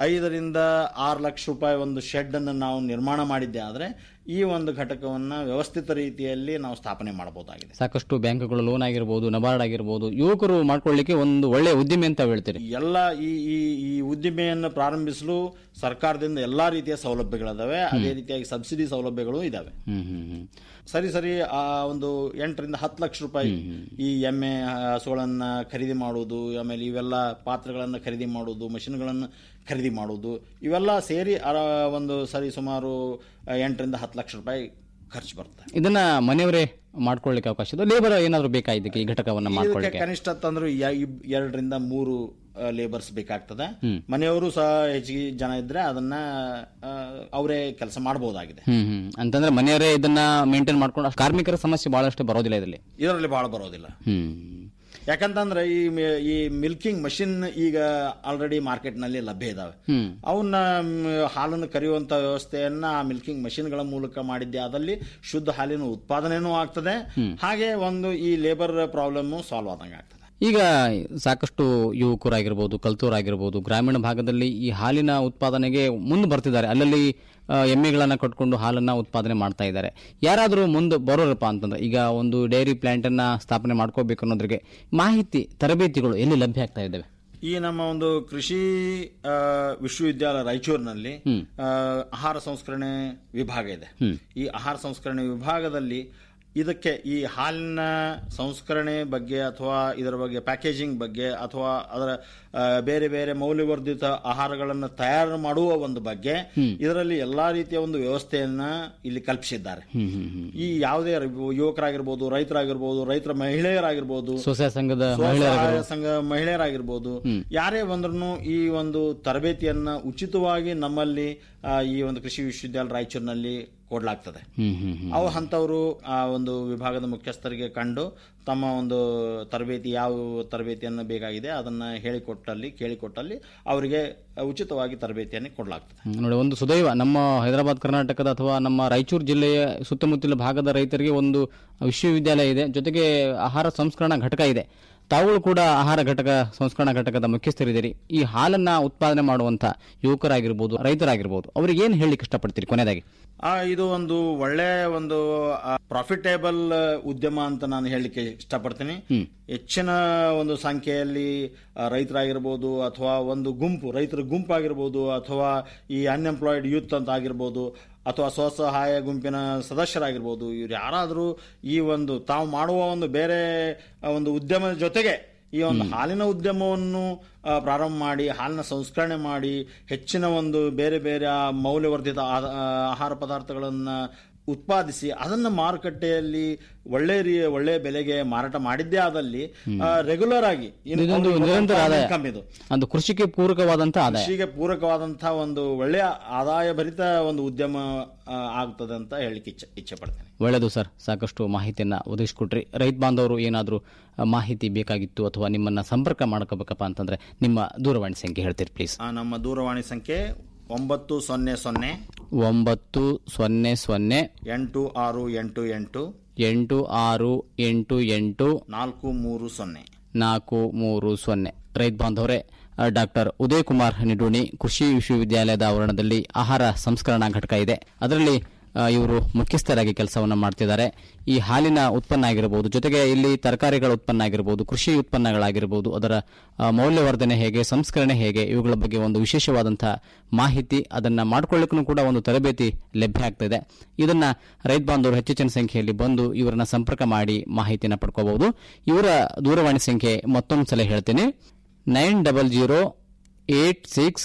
ಐದರಿಂದ ಆರು ಲಕ್ಷ ರೂಪಾಯಿ ಒಂದು ಶೆಡ್ ಅನ್ನು ನಾವು ನಿರ್ಮಾಣ ಮಾಡಿದ್ದೆ ಆದರೆ ಈ ಒಂದು ಘಟಕವನ್ನು ವ್ಯವಸ್ಥಿತ ರೀತಿಯಲ್ಲಿ ನಾವು ಸ್ಥಾಪನೆ ಮಾಡಬಹುದಾಗಿದೆ ಸಾಕಷ್ಟು ಬ್ಯಾಂಕ್ಗಳು ಲೋನ್ ಆಗಿರ್ಬೋದು ನಬಾರ್ಡ್ ಆಗಿರ್ಬೋದು ಯುವಕರು ಮಾಡ್ಕೊಳ್ಳಿಕ್ಕೆ ಒಂದು ಒಳ್ಳೆ ಉದ್ದಿಮೆ ಅಂತ ಹೇಳ್ತೀರಿ ಎಲ್ಲ ಈ ಈ ಈ ಉದ್ದಿಮೆಯನ್ನು ಪ್ರಾರಂಭಿಸಲು ಸರ್ಕಾರದಿಂದ ಎಲ್ಲಾ ರೀತಿಯ ಸೌಲಭ್ಯಗಳಿದಾವೆ ಅದೇ ರೀತಿಯಾಗಿ ಸಬ್ಸಿಡಿ ಸೌಲಭ್ಯಗಳು ಇದಾವೆ ಹ್ಮ್ ಹ್ಮ್ ಹ್ಮ್ ಸರಿ ಸರಿ ಆ ಒಂದು ಎಂಟರಿಂದ ಹತ್ತು ಲಕ್ಷ ರೂಪಾಯಿ ಈ ಎಮ್ಮೆ ಹಸುಗಳನ್ನ ಖರೀದಿ ಮಾಡುವುದು ಆಮೇಲೆ ಇವೆಲ್ಲ ಪಾತ್ರೆಗಳನ್ನ ಖರೀದಿ ಮಾಡುವುದು ಮಷಿನ್ಗಳನ್ನು ಖರೀದಿ ಮಾಡುವುದು ಇವೆಲ್ಲ ಸೇರಿ ಅರ- ಒಂದು ಸರಿ ಸುಮಾರು ಎಂಟರಿಂದ ಹತ್ತು ಲಕ್ಷ ರೂಪಾಯಿ ಖರ್ಚು ಬರುತ್ತೆ ಇದನ್ನ ಮನೆಯವರೇ ಮಾಡ್ಕೊಳ್ಳಿಕ್ಕೆ ಅವಕಾಶ ಇದೆ ಲೇಬರ್ ಏನಾದ್ರು ಬೇಕಾ ಇದಕ್ಕೆ ಈ ಘಟಕವನ್ನ ಇದಕ್ಕೆ ಮಾಡ್ಕೊಳ್ಳಿಕ್ಕೆ ಕನಿಷ್ಠ ತಂದ್ರು ಎರಡರಿಂದ ಮೂರು ಲೇಬರ್ಸ್ ಬೇಕಾಗ್ತದೆ ಹ್ಮ್. ಮನೆಯವರು ಸಹ ಹೆಚ್ಚಿಗೆ ಜನ ಇದ್ರೆ ಅದನ್ನ ಆ, ಅವರೇ ಕೆಲಸ ಮಾಡಬಹುದಾಗಿದೆ ಹ್ಮ್ ಹ್ಮ್ ಅಂತಂದ್ರೆ ಮನೆಯವರೇ ಇದನ್ನ ಮೇಂಟೈನ್ ಮಾಡ್ಕೊಂಡು ಕಾರ್ಮಿಕರ ಸಮಸ್ಯೆ ಬಹಳಷ್ಟು ಬರೋದಿಲ್ಲ ಇದರಲ್ಲಿ ಇದರಲ್ಲಿ ಬಹಳ ಬರೋದಿಲ್ಲ ಹ್ಮ್ ಯಾಕಂತಂದ್ರೆ ಈ ಮಿ- ಈ ಮಿಲ್ಕಿಂಗ್ ಮಷಿನ್ ಈಗ ಆಲ್ರೆಡಿ ಮಾರ್ಕೆಟ್ ನಲ್ಲಿ ಲಭ್ಯ ಇದಾವೆ ಹ್ಮ್ ಅವನ್ನ ಮ್, ಹಾಲನ್ನು ಕರೆಯುವಂತ ವ್ಯವಸ್ಥೆಯನ್ನ ಆ ಮಿಲ್ಕಿಂಗ್ ಮಷಿನ್ಗಳ ಮೂಲಕ ಮಾಡಿದ್ದೆ ಆದಲ್ಲಿ ಶುದ್ಧ ಹಾಲಿನ ಉತ್ಪಾದನೆನೂ ಆಗ್ತದೆ ಹಾಗೆ ಒಂದು ಈ ಲೇಬರ್ ಪ್ರಾಬ್ಲಮ್ ಸಾಲ್ವ್ ಆದಂಗೆ ಆಗ್ತದೆ ಈಗ ಸಾಕಷ್ಟು ಯುವಕರಾಗಿರ್ಬೋದು ಕಲ್ತೂರಾಗಿರ್ಬೋದು ಗ್ರಾಮೀಣ ಭಾಗದಲ್ಲಿ ಈ ಹಾಲಿನ ಉತ್ಪಾದನೆಗೆ ಮುಂದೆ ಬರ್ತಿದ್ದಾರೆ ಅಲ್ಲಲ್ಲಿ ಆ, ಎಮ್ಮೆಗಳನ್ನ ಕಟ್ಕೊಂಡು ಹಾಲನ್ನ ಉತ್ಪಾದನೆ ಮಾಡ್ತಾ ಇದ್ದಾರೆ ಯಾರಾದರೂ ಮುಂದೆ ಬರೋರಪ್ಪ ಅಂತಂದ್ರೆ ಈಗ ಒಂದು ಡೈರಿ ಪ್ಲಾಂಟ್ ಅನ್ನ ಸ್ಥಾಪನೆ ಮಾಡ್ಕೋಬೇಕು ಅನ್ನೋದ್ರಿಗೆ ಮಾಹಿತಿ ತರಬೇತಿಗಳು ಎಲ್ಲಿ ಲಭ್ಯ ಆಗ್ತಾ ಇದ್ದಾವೆ ಈ ನಮ್ಮ ಒಂದು ಕೃಷಿ ಆ, ವಿಶ್ವವಿದ್ಯಾಲಯ ರಾಯಚೂರಿನಲ್ಲಿ ಆ, ಆಹಾರ ಸಂಸ್ಕರಣೆ ವಿಭಾಗ ಇದೆ ಈ ಆಹಾರ ಸಂಸ್ಕರಣೆ ವಿಭಾಗದಲ್ಲಿ ಇದಕ್ಕೆ ಈ ಹಾಲಿನ ಸಂಸ್ಕರಣೆ ಬಗ್ಗೆ ಅಥವಾ ಇದರ ಬಗ್ಗೆ ಪ್ಯಾಕೇಜಿಂಗ್ ಬಗ್ಗೆ ಅಥವಾ ಅದರ ಆ, ಬೇರೆ ಬೇರೆ ಮೌಲ್ಯವರ್ಧಿತ ಆಹಾರಗಳನ್ನು ತಯಾರು ಮಾಡುವ ಒಂದು ಬಗ್ಗೆ ಇದರಲ್ಲಿ ಎಲ್ಲಾ ರೀತಿಯ ಒಂದು ವ್ಯವಸ್ಥೆಯನ್ನ ಇಲ್ಲಿ ಕಲ್ಪಿಸಿದ್ದಾರೆ ಈ ಯಾವುದೇ ಯುವಕರಾಗಿರ್ಬೋದು ರೈತರಾಗಿರ್ಬೋದು ರೈತರ ಮಹಿಳೆಯರಾಗಿರ್ಬೋದು ಸ್ವಸಹಾಯ ಸಂಘದ ಸ್ವಸಹಾಯ ಮಹಿಳೆಯರಾಗಿರ್ಬೋದು. ಸಂಘ ಮಹಿಳೆಯರಾಗಿರ್ಬೋದು ಯಾರೇ ಬಂದ್ರು ಈ ಒಂದು ತರಬೇತಿಯನ್ನ ಉಚಿತವಾಗಿ ನಮ್ಮಲ್ಲಿ ಆ, ಈ ಒಂದು ಕೃಷಿ ವಿಶ್ವವಿದ್ಯಾಲಯ ರಾಯಚೂರಿನಲ್ಲಿ ಕೊಡ್ಲಾಗ್ತದೆ ಹ್ಮ್ ಹ್ಮ್ ಹ್ಮ್ ಅವು ಅಂತವರು ಆ ಒಂದು ವಿಭಾಗದ ಮುಖ್ಯಸ್ಥರಿಗೆ ಕಂಡು ತಮ್ಮ ಒಂದು ತರಬೇತಿ ಯಾವ ತರಬೇತಿಯನ್ನು ಬೇಕಾಗಿದೆ ಅದನ್ನ ಹೇಳಿಕೊಟ್ಟಲ್ಲಿ ಕೇಳಿಕೊಟ್ಟಲ್ಲಿ ಅವರಿಗೆ ಉಚಿತವಾಗಿ ತರಬೇತಿಯನ್ನು ಕೊಡಲಾಗ್ತದೆ ಹ್ಮ್, ನೋಡಿ ಒಂದು ಸುದೈವ ನಮ್ಮ ಹೈದರಾಬಾದ್ ಕರ್ನಾಟಕದ ಅಥವಾ ನಮ್ಮ ರಾಯಚೂರು ಜಿಲ್ಲೆಯ ಸುತ್ತಮುತ್ತಲ ಭಾಗದ ರೈತರಿಗೆ ಒಂದು ವಿಶ್ವವಿದ್ಯಾಲಯ ಇದೆ ಜೊತೆಗೆ ಆಹಾರ ಸಂಸ್ಕರಣಾ ಘಟಕ ಇದೆ ತಾವುಗಳು ಕೂಡ ಆಹಾರ ಘಟಕ ಸಂಸ್ಕರಣಾ ಘಟಕದ ಮುಖ್ಯಸ್ಥರಿದ್ದೀರಿ ಈ ಹಾಲನ್ನ ಉತ್ಪಾದನೆ ಮಾಡುವಂತ ಯುವಕರಾಗಿರ್ಬೋದು ರೈತರಾಗಿರ್ಬೋದು ಅವ್ರಿಗೆ ಏನು ಹೇಳಲಿಕ್ಕೆ ಇಷ್ಟಪಡ್ತೀರಿ ಕೊನೆಯದಾಗಿ ಆ ಇದು ಒಂದು ಒಳ್ಳೆ ಒಂದು ಪ್ರಾಫಿಟೇಬಲ್ ಉದ್ಯಮ ಅಂತ ನಾನು ಹೇಳಲಿಕ್ಕೆ ಇಷ್ಟಪಡ್ತೀನಿ ಹೆಚ್ಚಿನ ಒಂದು ಸಂಖ್ಯೆಯಲ್ಲಿ ಆ, ರೈತರಾಗಿರ್ಬೋದು ಅಥವಾ ಒಂದು ಗುಂಪು ರೈತರ ಗುಂಪಾಗಿರ್ಬೋದು ಅಥವಾ ಈ ಅನ್ಎಂಪ್ಲಾಯ್ಡ್ ಯೂತ್ ಅಂತ ಆಗಿರ್ಬೋದು ಅಥವಾ ಸ್ವಸಹಾಯ ಗುಂಪಿನ ಸದಸ್ಯರಾಗಿರ್ಬೋದು ಇವ್ರು ಯಾರಾದರೂ ಈ ಒಂದು ತಾವು ಮಾಡುವ ಒಂದು ಬೇರೆ ಆ, ಒಂದು ಉದ್ಯಮದ ಜೊತೆಗೆ ಈ ಒಂದು ಹಾಲಿನ ಉದ್ಯಮವನ್ನು ಆ, ಪ್ರಾರಂಭ ಮಾಡಿ ಹಾಲಿನ ಸಂಸ್ಕರಣೆ ಮಾಡಿ ಹೆಚ್ಚಿನ ಒಂದು ಬೇರೆ ಬೇರೆ ಆ ಮೌಲ್ಯವರ್ಧಿತ ಆ- ಆ, ಆಹಾರ ಪದಾರ್ಥಗಳನ್ನು ಉತ್ಪಾದಿಸಿ ಅದನ್ನ ಮಾರುಕಟ್ಟೆಯಲ್ಲಿ ಒಳ್ಳೆ ರೀ ಒಳ್ಳೆ ಬೆಲೆಗೆ ಮಾರಾಟ ಮಾಡಿದ್ದೇ ಆದಲ್ಲಿ ರೆಗ್ಯುಲರ್ ಆಗಿ ಇನ್ನು ಇದೊಂದು ಅವ್ರಿಗೆ ನಿರಂತರ ಬರುವಂತಹ ಆದಾಯ income ಇದು ಒಂದು ಕೃಷಿಗೆ ಪೂರಕವಾದಂತ ಆದಾಯ ಕೃಷಿಗೆ ಪೂರಕವಾದಂತಹ ಒಂದು ಒಳ್ಳೆಯ ಆದಾಯ ಭರಿತ ಒಂದು ಉದ್ಯಮ ಆ, ಆಗ್ತದೆ ಅಂತ ಹೇಳಲಿಕ್ಕೆ ಇಚ್ಛೆ ಇಚ್ಛೆ ಪಡ್ತೇನೆ ಒಳ್ಳೆಯದು ಸರ್ ಸಾಕಷ್ಟು ಮಾಹಿತಿಯನ್ನ ಒದಗಿಸ್ಕೊಟ್ರಿ ರೈತ ಬಾಂಧವರು ಏನಾದರೂ ಮಾಹಿತಿ ಬೇಕಾಗಿತ್ತು ಅಥವಾ ನಿಮ್ಮನ್ನ ಸಂಪರ್ಕ ಮಾಡ್ಕೋಬೇಕಪ್ಪ ಅಂತಂದ್ರೆ ನಿಮ್ಮ ದೂರವಾಣಿ ಸಂಖ್ಯೆ ಹೇಳ್ತೀರಿ ಪ್ಲೀಸ್ ಆ, ನಮ್ಮ ದೂರವಾಣಿ ಸಂಖ್ಯೆ ಒಂಬತ್ತು ಸೊನ್ನೆ ಸೊನ್ನೆ ಒಂಬತ್ತು ಸೊನ್ನೆ ಸೊನ್ನೆ ಎಂಟು ಆರು ಎಂಟು ಎಂಟು ಎಂಟು ಆರು ಎಂಟು ಎಂಟು ನಾಲ್ಕು ಮೂರು ಸೊನ್ನೆ ನಾಲ್ಕು ಮೂರು ಸೊನ್ನೆ ರೈತ ಬಾಂಧವರೇ ಡಾಕ್ಟರ್ ಉದಯ್ ಕುಮಾರ್ ನಿಡೋಣಿ ಕೃಷಿ ವಿಶ್ವವಿದ್ಯಾಲಯದ ಆವರಣದಲ್ಲಿ ಆಹಾರ ಸಂಸ್ಕರಣಾ ಘಟಕ ಇದೆ ಅದರಲ್ಲಿ ಆ, ಇವರು ಮುಖ್ಯಸ್ಥರಾಗಿ ಕೆಲಸವನ್ನು ಮಾಡ್ತಿದ್ದಾರೆ ಈ ಹಾಲಿನ ಉತ್ಪನ್ನ ಆಗಿರಬಹುದು ಜೊತೆಗೆ ಇಲ್ಲಿ ತರಕಾರಿಗಳ ಉತ್ಪನ್ನ ಆಗಿರಬಹುದು ಕೃಷಿ ಉತ್ಪನ್ನಗಳಾಗಿರಬಹುದು ಅದರ ಆ, ಮೌಲ್ಯವರ್ಧನೆ ಹೇಗೆ ಸಂಸ್ಕರಣೆ ಹೇಗೆ ಇವುಗಳ ಬಗ್ಗೆ ಒಂದು ವಿಶೇಷವಾದಂತಹ ಮಾಹಿತಿ ಅದನ್ನ ಮಾಡ್ಕೊಳ್ಳಿಕ್ಕೂ ಕೂಡ ಒಂದು ತರಬೇತಿ ಲಭ್ಯ ಆಗ್ತಿದೆ ಇದನ್ನ ರೈತ ಬಾಂಧವರು ಹೆಚ್ಚೆಚ್ಚಿನ ಸಂಖ್ಯೆಯಲ್ಲಿ ಬಂದು ಇವರನ್ನ ಸಂಪರ್ಕ ಮಾಡಿ ಮಾಹಿತಿಯನ್ನು ಪಡ್ಕೋಬಹುದು ಇವರ ದೂರವಾಣಿ ಸಂಖ್ಯೆ ಮತ್ತೊಂದು ಸಲ ಹೇಳ್ತೀನಿ nine double zero eight six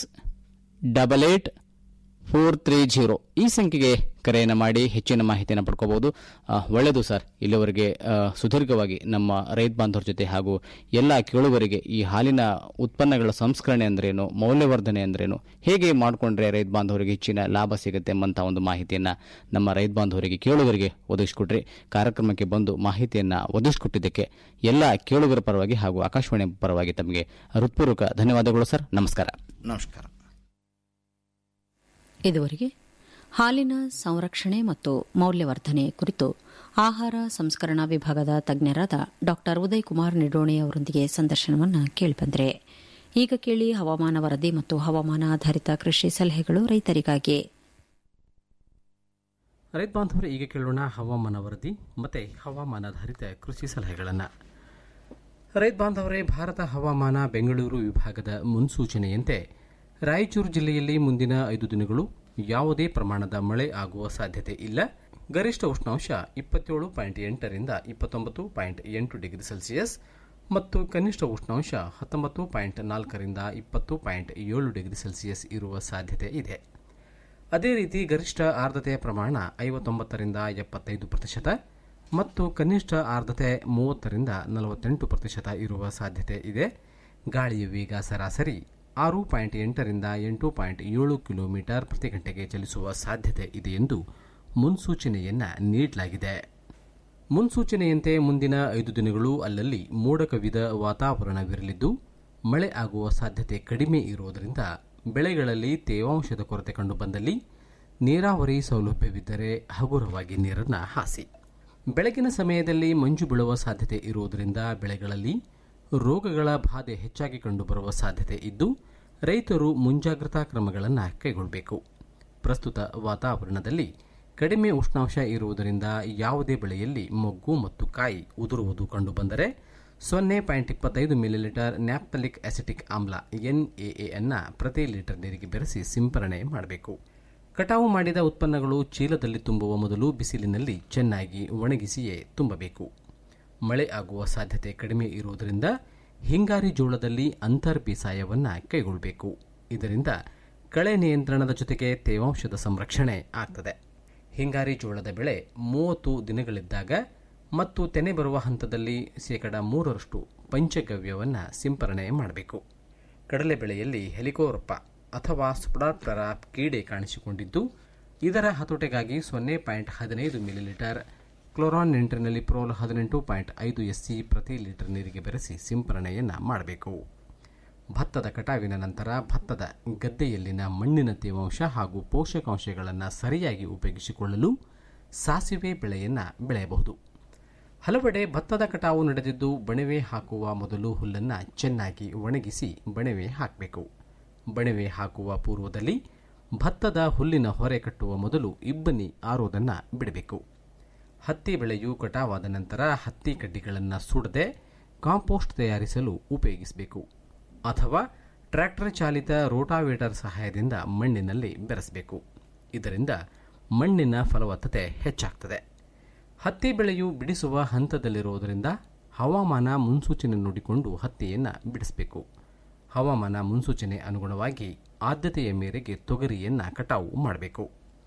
double eight four three zero ಈ ಸಂಖ್ಯೆಗೆ ಕರೆಯನ್ನು ಮಾಡಿ ಹೆಚ್ಚಿನ ಮಾಹಿತಿಯನ್ನು ಪಡ್ಕೋಬಹುದು ಆ, ಒಳ್ಳೆಯದು ಸರ್ ಇಲ್ಲಿವರೆಗೆ ಆ, ಸುದೀರ್ಘವಾಗಿ ನಮ್ಮ ರೈತ ಬಾಂಧವರ ಜೊತೆ ಹಾಗೂ ಎಲ್ಲ ಕೇಳುಗರಿಗೆ ಈ ಹಾಲಿನ ಉತ್ಪನ್ನಗಳ ಸಂಸ್ಕರಣೆ ಅಂದ್ರೇನು ಮೌಲ್ಯವರ್ಧನೆ ಅಂದ್ರೇನು ಹೇಗೆ ಮಾಡಿಕೊಂಡ್ರೆ ರೈತ ಬಾಂಧವರಿಗೆ ಹೆಚ್ಚಿನ ಲಾಭ ಸಿಗುತ್ತೆ ಎಂಬಂಥ ಒಂದು ಮಾಹಿತಿಯನ್ನು ನಮ್ಮ ರೈತ ಬಾಂಧವರಿಗೆ ಕೇಳುಗರಿಗೆ ಒದಗಿಸಿಕೊಟ್ರಿ ಕಾರ್ಯಕ್ರಮಕ್ಕೆ ಬಂದು ಮಾಹಿತಿಯನ್ನು ಒದಗಿಸಿಕೊಟ್ಟಿದ್ದಕ್ಕೆ ಎಲ್ಲ ಕೇಳುಗರ ಪರವಾಗಿ ಹಾಗೂ ಆಕಾಶವಾಣಿ ಪರವಾಗಿ ತಮಗೆ ಹೃತ್ಪೂರ್ವಕ ಧನ್ಯವಾದಗಳು ಸರ್ ನಮಸ್ಕಾರ ನಮಸ್ಕಾರ ಇದುವರೆಗೆ ಹಾಲಿನ ಸಂರಕ್ಷಣೆ ಮತ್ತು ಮೌಲ್ಯವರ್ಧನೆ ಕುರಿತು ಆಹಾರ ಸಂಸ್ಕರಣಾ ವಿಭಾಗದ ತಜ್ಞರಾದ ಡಾ ಉದಯ್ ಕುಮಾರ್ ನಿಡೋಣಿ ಅವರೊಂದಿಗೆ ಸಂದರ್ಶನವನ್ನು ಕೇಳಿಬಂದರೆ ಈಗ ಕೇಳಿ ಹವಾಮಾನ ವರದಿ ಮತ್ತು ಹವಾಮಾನ ಆಧಾರಿತ ಕೃಷಿ ಸಲಹೆಗಳು ರೈತರಿಗಾಗಿ ರೈತ ಬಾಂಧವರು ಈಗ ಕೇಳೋಣ ಹವಾಮಾನ ವರದಿ ಮತ್ತು ಹವಾಮಾನಾಧಾರಿತ ಕೃಷಿ ಸಲಹೆಗಳನ್ನು ರೈತ ಬಾಂಧವರೇ ಭಾರತ ಹವಾಮಾನ ಬೆಂಗಳೂರು ವಿಭಾಗದ ಮುನ್ಸೂಚನೆಯಂತೆ ರಾಯಚೂರು ಜಿಲ್ಲೆಯಲ್ಲಿ ಮುಂದಿನ ಐದು ದಿನಗಳು ಯಾವುದೇ ಪ್ರಮಾಣದ ಮಳೆ ಆಗುವ ಸಾಧ್ಯತೆ ಇಲ್ಲ ಗರಿಷ್ಠ ಉಷ್ಣಾಂಶ ಇಪ್ಪತ್ತೇಳು ಪಾಯಿಂಟ್ ಎಂಟರಿಂದ ಇಪ್ಪತ್ತೊಂಬತ್ತು ಪಾಯಿಂಟ್ ಎಂಟು ಡಿಗ್ರಿ ಸೆಲ್ಸಿಯಸ್ ಮತ್ತು ಕನಿಷ್ಠ ಉಷ್ಣಾಂಶ ಹತ್ತೊಂಬತ್ತು ಪಾಯಿಂಟ್ ನಾಲ್ಕರಿಂದ ಇಪ್ಪತ್ತು ಪಾಯಿಂಟ್ ಏಳು ಡಿಗ್ರಿ ಸೆಲ್ಸಿಯಸ್ ಇರುವ ಸಾಧ್ಯತೆ ಇದೆ ಅದೇ ರೀತಿ ಗರಿಷ್ಠ ಆರ್ದ್ರತೆಯ ಪ್ರಮಾಣ ಐವತ್ತೊಂಬತ್ತರಿಂದ ಎಪ್ಪತ್ತೈದು ಪ್ರತಿಶತ ಮತ್ತು ಕನಿಷ್ಠ ಆರ್ದ್ರತೆ ಮೂವತ್ತರಿಂದ ನಲವತ್ತೆಂಟು ಪ್ರತಿಶತ ಇರುವ ಸಾಧ್ಯತೆ ಇದೆ ಗಾಳಿಯ ವೇಗ ಸರಾಸರಿ ಆರು ಪಾಯಿಂಟ್ ಎಂಟರಿಂದ ಎಂಟು ಪಾಯಿಂಟ್ ಏಳು ಕಿಲೋಮೀಟರ್ ಪ್ರತಿ ಗಂಟೆಗೆ ಚಲಿಸುವ ಸಾಧ್ಯತೆ ಇದೆ ಎಂದು ಮುನ್ಸೂಚನೆಯನ್ನ ನೀಡಲಾಗಿದೆ ಮುನ್ಸೂಚನೆಯಂತೆ ಮುಂದಿನ ಐದು ದಿನಗಳು ಅಲ್ಲಲ್ಲಿ ಮೋಡ ಕವಿದ ವಾತಾವರಣವಿರಲಿದ್ದು ಮಳೆ ಆಗುವ ಸಾಧ್ಯತೆ ಕಡಿಮೆ ಇರುವುದರಿಂದ ಬೆಳೆಗಳಲ್ಲಿ ತೇವಾಂಶದ ಕೊರತೆ ಕಂಡುಬಂದಲ್ಲಿ ನೀರಾವರಿ ಸೌಲಭ್ಯವಿದ್ದರೆ ಹಗುರವಾಗಿ ನೀರನ್ನು ಹಾಸಿ ಬೆಳಗಿನ ಸಮಯದಲ್ಲಿ ಮಂಜು ಬೀಳುವ ಸಾಧ್ಯತೆ ಇರುವುದರಿಂದ ಬೆಳೆಗಳಲ್ಲಿ ರೋಗಗಳ ಬಾಧೆ ಹೆಚ್ಚಾಗಿ ಕಂಡುಬರುವ ಸಾಧ್ಯತೆ ಇದ್ದು ರೈತರು ಮುಂಜಾಗ್ರತಾ ಕ್ರಮಗಳನ್ನು ಕೈಗೊಳ್ಳಬೇಕು ಪ್ರಸ್ತುತ ವಾತಾವರಣದಲ್ಲಿ ಕಡಿಮೆ ಉಷ್ಣಾಂಶ ಇರುವುದರಿಂದ ಯಾವುದೇ ಬೆಳೆಯಲ್ಲಿ ಮೊಗ್ಗು ಮತ್ತು ಕಾಯಿ ಉದುರುವುದು ಕಂಡುಬಂದರೆ ಸೊನ್ನೆ ಪಾಯಿಂಟ್ ಇಪ್ಪತ್ತೈದು ಮಿಲಿಲೀಟರ್ ನ್ಯಾಪ್ತಲಿಕ್ ಅಸಿಟಿಕ್ ಆಮ್ಲ ಎನ್ಎಎ ಅನ್ನ ಪ್ರತಿ ಲೀಟರ್ ನೀರಿಗೆ ಬೆರೆಸಿ ಸಿಂಪರಣೆ ಮಾಡಬೇಕು ಕಟಾವು ಮಾಡಿದ ಉತ್ಪನ್ನಗಳು ಚೀಲದಲ್ಲಿ ತುಂಬುವ ಮೊದಲು ಬಿಸಿಲಿನಲ್ಲಿ ಚೆನ್ನಾಗಿ ಒಣಗಿಸಿಯೇ ತುಂಬಬೇಕು ಮಳೆ ಆಗುವ ಸಾಧ್ಯತೆ ಕಡಿಮೆ ಇರುವುದರಿಂದ ಹಿಂಗಾರಿ ಜೋಳದಲ್ಲಿ ಅಂತರ್ ಬೇಸಾಯವನ್ನು ಕೈಗೊಳ್ಳಬೇಕು ಇದರಿಂದ ಕಳೆ ನಿಯಂತ್ರಣದ ಜೊತೆಗೆ ತೇವಾಂಶದ ಸಂರಕ್ಷಣೆ ಆಗ್ತದೆ ಹಿಂಗಾರಿ ಜೋಳದ ಬೆಳೆ ಮೂವತ್ತು ದಿನಗಳಿದ್ದಾಗ ಮತ್ತು ತೆನೆ ಬರುವ ಹಂತದಲ್ಲಿ ಶೇಕಡ ಮೂರರಷ್ಟು ಪಂಚಗವ್ಯವನ್ನು ಸಿಂಪರಣೆ ಮಾಡಬೇಕು ಕಡಲೆ ಬೆಳೆಯಲ್ಲಿ ಹೆಲಿಕೋರಪ್ಪ ಅಥವಾ ಸ್ಪುಡಾಪ್ಟರ ಕೀಡೆ ಕಾಣಿಸಿಕೊಂಡಿದ್ದು ಇದರ ಹತೋಟೆಗಾಗಿ ಸೊನ್ನೆ ಪಾಯಿಂಟ್ ಹದಿನೈದು ಮಿಲಿಲೀಟರ್ ಕ್ಲೋರಾನ್ ನಿಂಟ್ರಿನಲ್ಲಿ ಪ್ರೋಲ್ ಹದಿನೆಂಟು ಪಾಯಿಂಟ್ ಐದು ಎಸ್ಸಿ ಪ್ರತಿ ಲೀಟರ್ ನೀರಿಗೆ ಬೆರೆಸಿ ಸಿಂಪರಣೆಯನ್ನು ಮಾಡಬೇಕು ಭತ್ತದ ಕಟಾವಿನ ನಂತರ ಭತ್ತದ ಗದ್ದೆಯಲ್ಲಿನ ಮಣ್ಣಿನ ತೇವಾಂಶ ಹಾಗೂ ಪೋಷಕಾಂಶಗಳನ್ನು ಸರಿಯಾಗಿ ಉಪಯೋಗಿಸಿಕೊಳ್ಳಲು ಸಾಸಿವೆ ಬೆಳೆಯನ್ನು ಬೆಳೆಯಬಹುದು ಹಲವೆಡೆ ಭತ್ತದ ಕಟಾವು ನಡೆದಿದ್ದು ಬಣವೆ ಹಾಕುವ ಮೊದಲು ಹುಲ್ಲನ್ನು ಚೆನ್ನಾಗಿ ಒಣಗಿಸಿ ಬಣವೆ ಹಾಕಬೇಕು ಬಣವೆ ಹಾಕುವ ಪೂರ್ವದಲ್ಲಿ ಭತ್ತದ ಹುಲ್ಲಿನ ಹೊರೆ ಕಟ್ಟುವ ಮೊದಲು ಇಬ್ಬನಿ ಆರೋದನ್ನು ಬಿಡಬೇಕು ಹತ್ತಿ ಬೆಳೆಯು ಕಟಾವಾದ ನಂತರ ಹತ್ತಿ ಕಡ್ಡಿಗಳನ್ನು ಸುಡದೆ ಕಾಂಪೋಸ್ಟ್ ತಯಾರಿಸಲು ಉಪಯೋಗಿಸಬೇಕು ಅಥವಾ ಟ್ರ್ಯಾಕ್ಟರ್ ಚಾಲಿತ ರೋಟಾವೇಟರ್ ಸಹಾಯದಿಂದ ಮಣ್ಣಿನಲ್ಲಿ ಬೆರೆಸಬೇಕು ಇದರಿಂದ ಮಣ್ಣಿನ ಫಲವತ್ತತೆ ಹೆಚ್ಚಾಗ್ತದೆ ಹತ್ತಿ ಬೆಳೆಯು ಬಿಡಿಸುವ ಹಂತದಲ್ಲಿರುವುದರಿಂದ ಹವಾಮಾನ ಮುನ್ಸೂಚನೆ ನೋಡಿಕೊಂಡು ಹತ್ತಿಯನ್ನು ಬಿಡಿಸಬೇಕು ಹವಾಮಾನ ಮುನ್ಸೂಚನೆ ಅನುಗುಣವಾಗಿ ಆದ್ಯತೆಯ ಮೇರೆಗೆ ತೊಗರಿಯನ್ನು ಕಟಾವು ಮಾಡಬೇಕು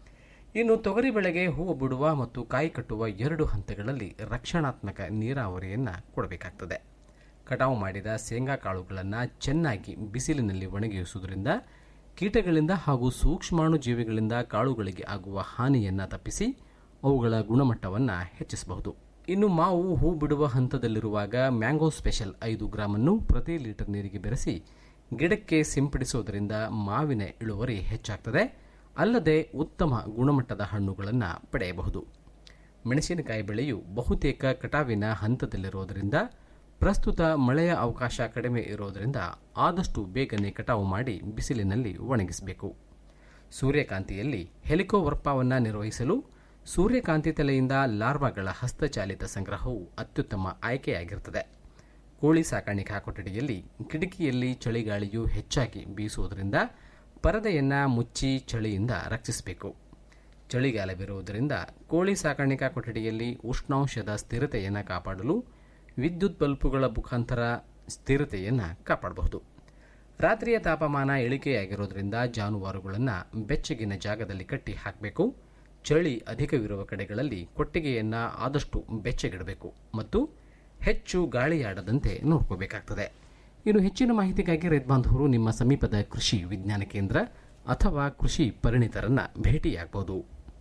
ಇನ್ನು ತೊಗರಿ ಬೆಳೆಗೆ ಹೂವು ಬಿಡುವ ಮತ್ತು ಕಾಯಿ ಕಟ್ಟುವ ಎರಡು ಹಂತಗಳಲ್ಲಿ ರಕ್ಷಣಾತ್ಮಕ ನೀರಾವರಿಯನ್ನು ಕೊಡಬೇಕಾಗ್ತದೆ ಕಟಾವು ಮಾಡಿದ ಶೇಂಗಾ ಕಾಳುಗಳನ್ನು ಚೆನ್ನಾಗಿ ಬಿಸಿಲಿನಲ್ಲಿ ಒಣಗಿಸುವುದರಿಂದ ಕೀಟಗಳಿಂದ ಹಾಗೂ ಸೂಕ್ಷ್ಮಾಣು ಜೀವಿಗಳಿಂದ ಕಾಳುಗಳಿಗೆ ಆಗುವ ಹಾನಿಯನ್ನು ತಪ್ಪಿಸಿ ಅವುಗಳ ಗುಣಮಟ್ಟವನ್ನು ಹೆಚ್ಚಿಸಬಹುದು ಇನ್ನು ಮಾವು ಹೂ ಬಿಡುವ ಹಂತದಲ್ಲಿರುವಾಗ ಮ್ಯಾಂಗೋ ಸ್ಪೆಷಲ್ ಐದು ಗ್ರಾಮನ್ನು ಪ್ರತಿ ಲೀಟರ್ ನೀರಿಗೆ ಬೆರೆಸಿ ಗಿಡಕ್ಕೆ ಸಿಂಪಡಿಸುವುದರಿಂದ ಮಾವಿನ ಇಳುವರಿ ಹೆಚ್ಚಾಗ್ತದೆ ಅಲ್ಲದೆ ಉತ್ತಮ ಗುಣಮಟ್ಟದ ಹಣ್ಣುಗಳನ್ನು ಪಡೆಯಬಹುದು ಮೆಣಸಿನಕಾಯಿ ಬೆಳೆಯು ಬಹುತೇಕ ಕಟಾವಿನ ಹಂತದಲ್ಲಿರುವುದರಿಂದ ಪ್ರಸ್ತುತ ಮಳೆಯ ಅವಕಾಶ ಕಡಿಮೆ ಇರೋದರಿಂದ ಆದಷ್ಟು ಬೇಗನೆ ಕಟಾವು ಮಾಡಿ ಬಿಸಿಲಿನಲ್ಲಿ ಒಣಗಿಸಬೇಕು ಸೂರ್ಯಕಾಂತಿಯಲ್ಲಿ ಹೆಲಿಕೋವರ್ಪವನ್ನು ನಿರ್ವಹಿಸಲು ಸೂರ್ಯಕಾಂತಿ ತಲೆಯಿಂದ ಲಾರ್ವಾಗಳ ಹಸ್ತಚಾಲಿತ ಸಂಗ್ರಹವು ಅತ್ಯುತ್ತಮ ಆಯ್ಕೆಯಾಗಿರುತ್ತದೆ ಕೋಳಿ ಸಾಕಾಣಿಕಾ ಕೊಠಡಿಯಲ್ಲಿ ಕಿಟಕಿಯಲ್ಲಿ ಚಳಿಗಾಳಿಯು ಹೆಚ್ಚಾಗಿ ಬೀಸುವುದರಿಂದ ಪರದೆಯನ್ನು ಮುಚ್ಚಿ ಚಳಿಯಿಂದ ರಕ್ಷಿಸಬೇಕು ಚಳಿಗಾಲವಿರುವುದರಿಂದ ಕೋಳಿ ಸಾಕಾಣಿಕಾ ಕೊಠಡಿಯಲ್ಲಿ ಉಷ್ಣಾಂಶದ ಸ್ಥಿರತೆಯನ್ನು ಕಾಪಾಡಲು ವಿದ್ಯುತ್ ಬಲ್ಬುಗಳ ಮುಖಾಂತರ ಸ್ಥಿರತೆಯನ್ನು ಕಾಪಾಡಬಹುದು ರಾತ್ರಿಯ ತಾಪಮಾನ ಇಳಿಕೆಯಾಗಿರೋದ್ರಿಂದ ಜಾನುವಾರುಗಳನ್ನು ಬೆಚ್ಚಗಿನ ಜಾಗದಲ್ಲಿ ಕಟ್ಟಿ ಹಾಕಬೇಕು ಚಳಿ ಅಧಿಕವಿರುವ ಕಡೆಗಳಲ್ಲಿ ಕೊಟ್ಟಿಗೆಯನ್ನು ಆದಷ್ಟು ಬೆಚ್ಚಗಿಡಬೇಕು ಮತ್ತು ಹೆಚ್ಚು ಗಾಳಿಯಾಡದಂತೆ ನೋಡ್ಕೋಬೇಕಾಗ್ತದೆ ಇನ್ನು ಹೆಚ್ಚಿನ ಮಾಹಿತಿಗಾಗಿ ರೈತ ಬಾಂಧವರು ನಿಮ್ಮ ಸಮೀಪದ ಕೃಷಿ ವಿಜ್ಞಾನ ಕೇಂದ್ರ ಅಥವಾ ಕೃಷಿ ಪರಿಣಿತರನ್ನ ಭೇಟಿಯಾಗಬಹುದು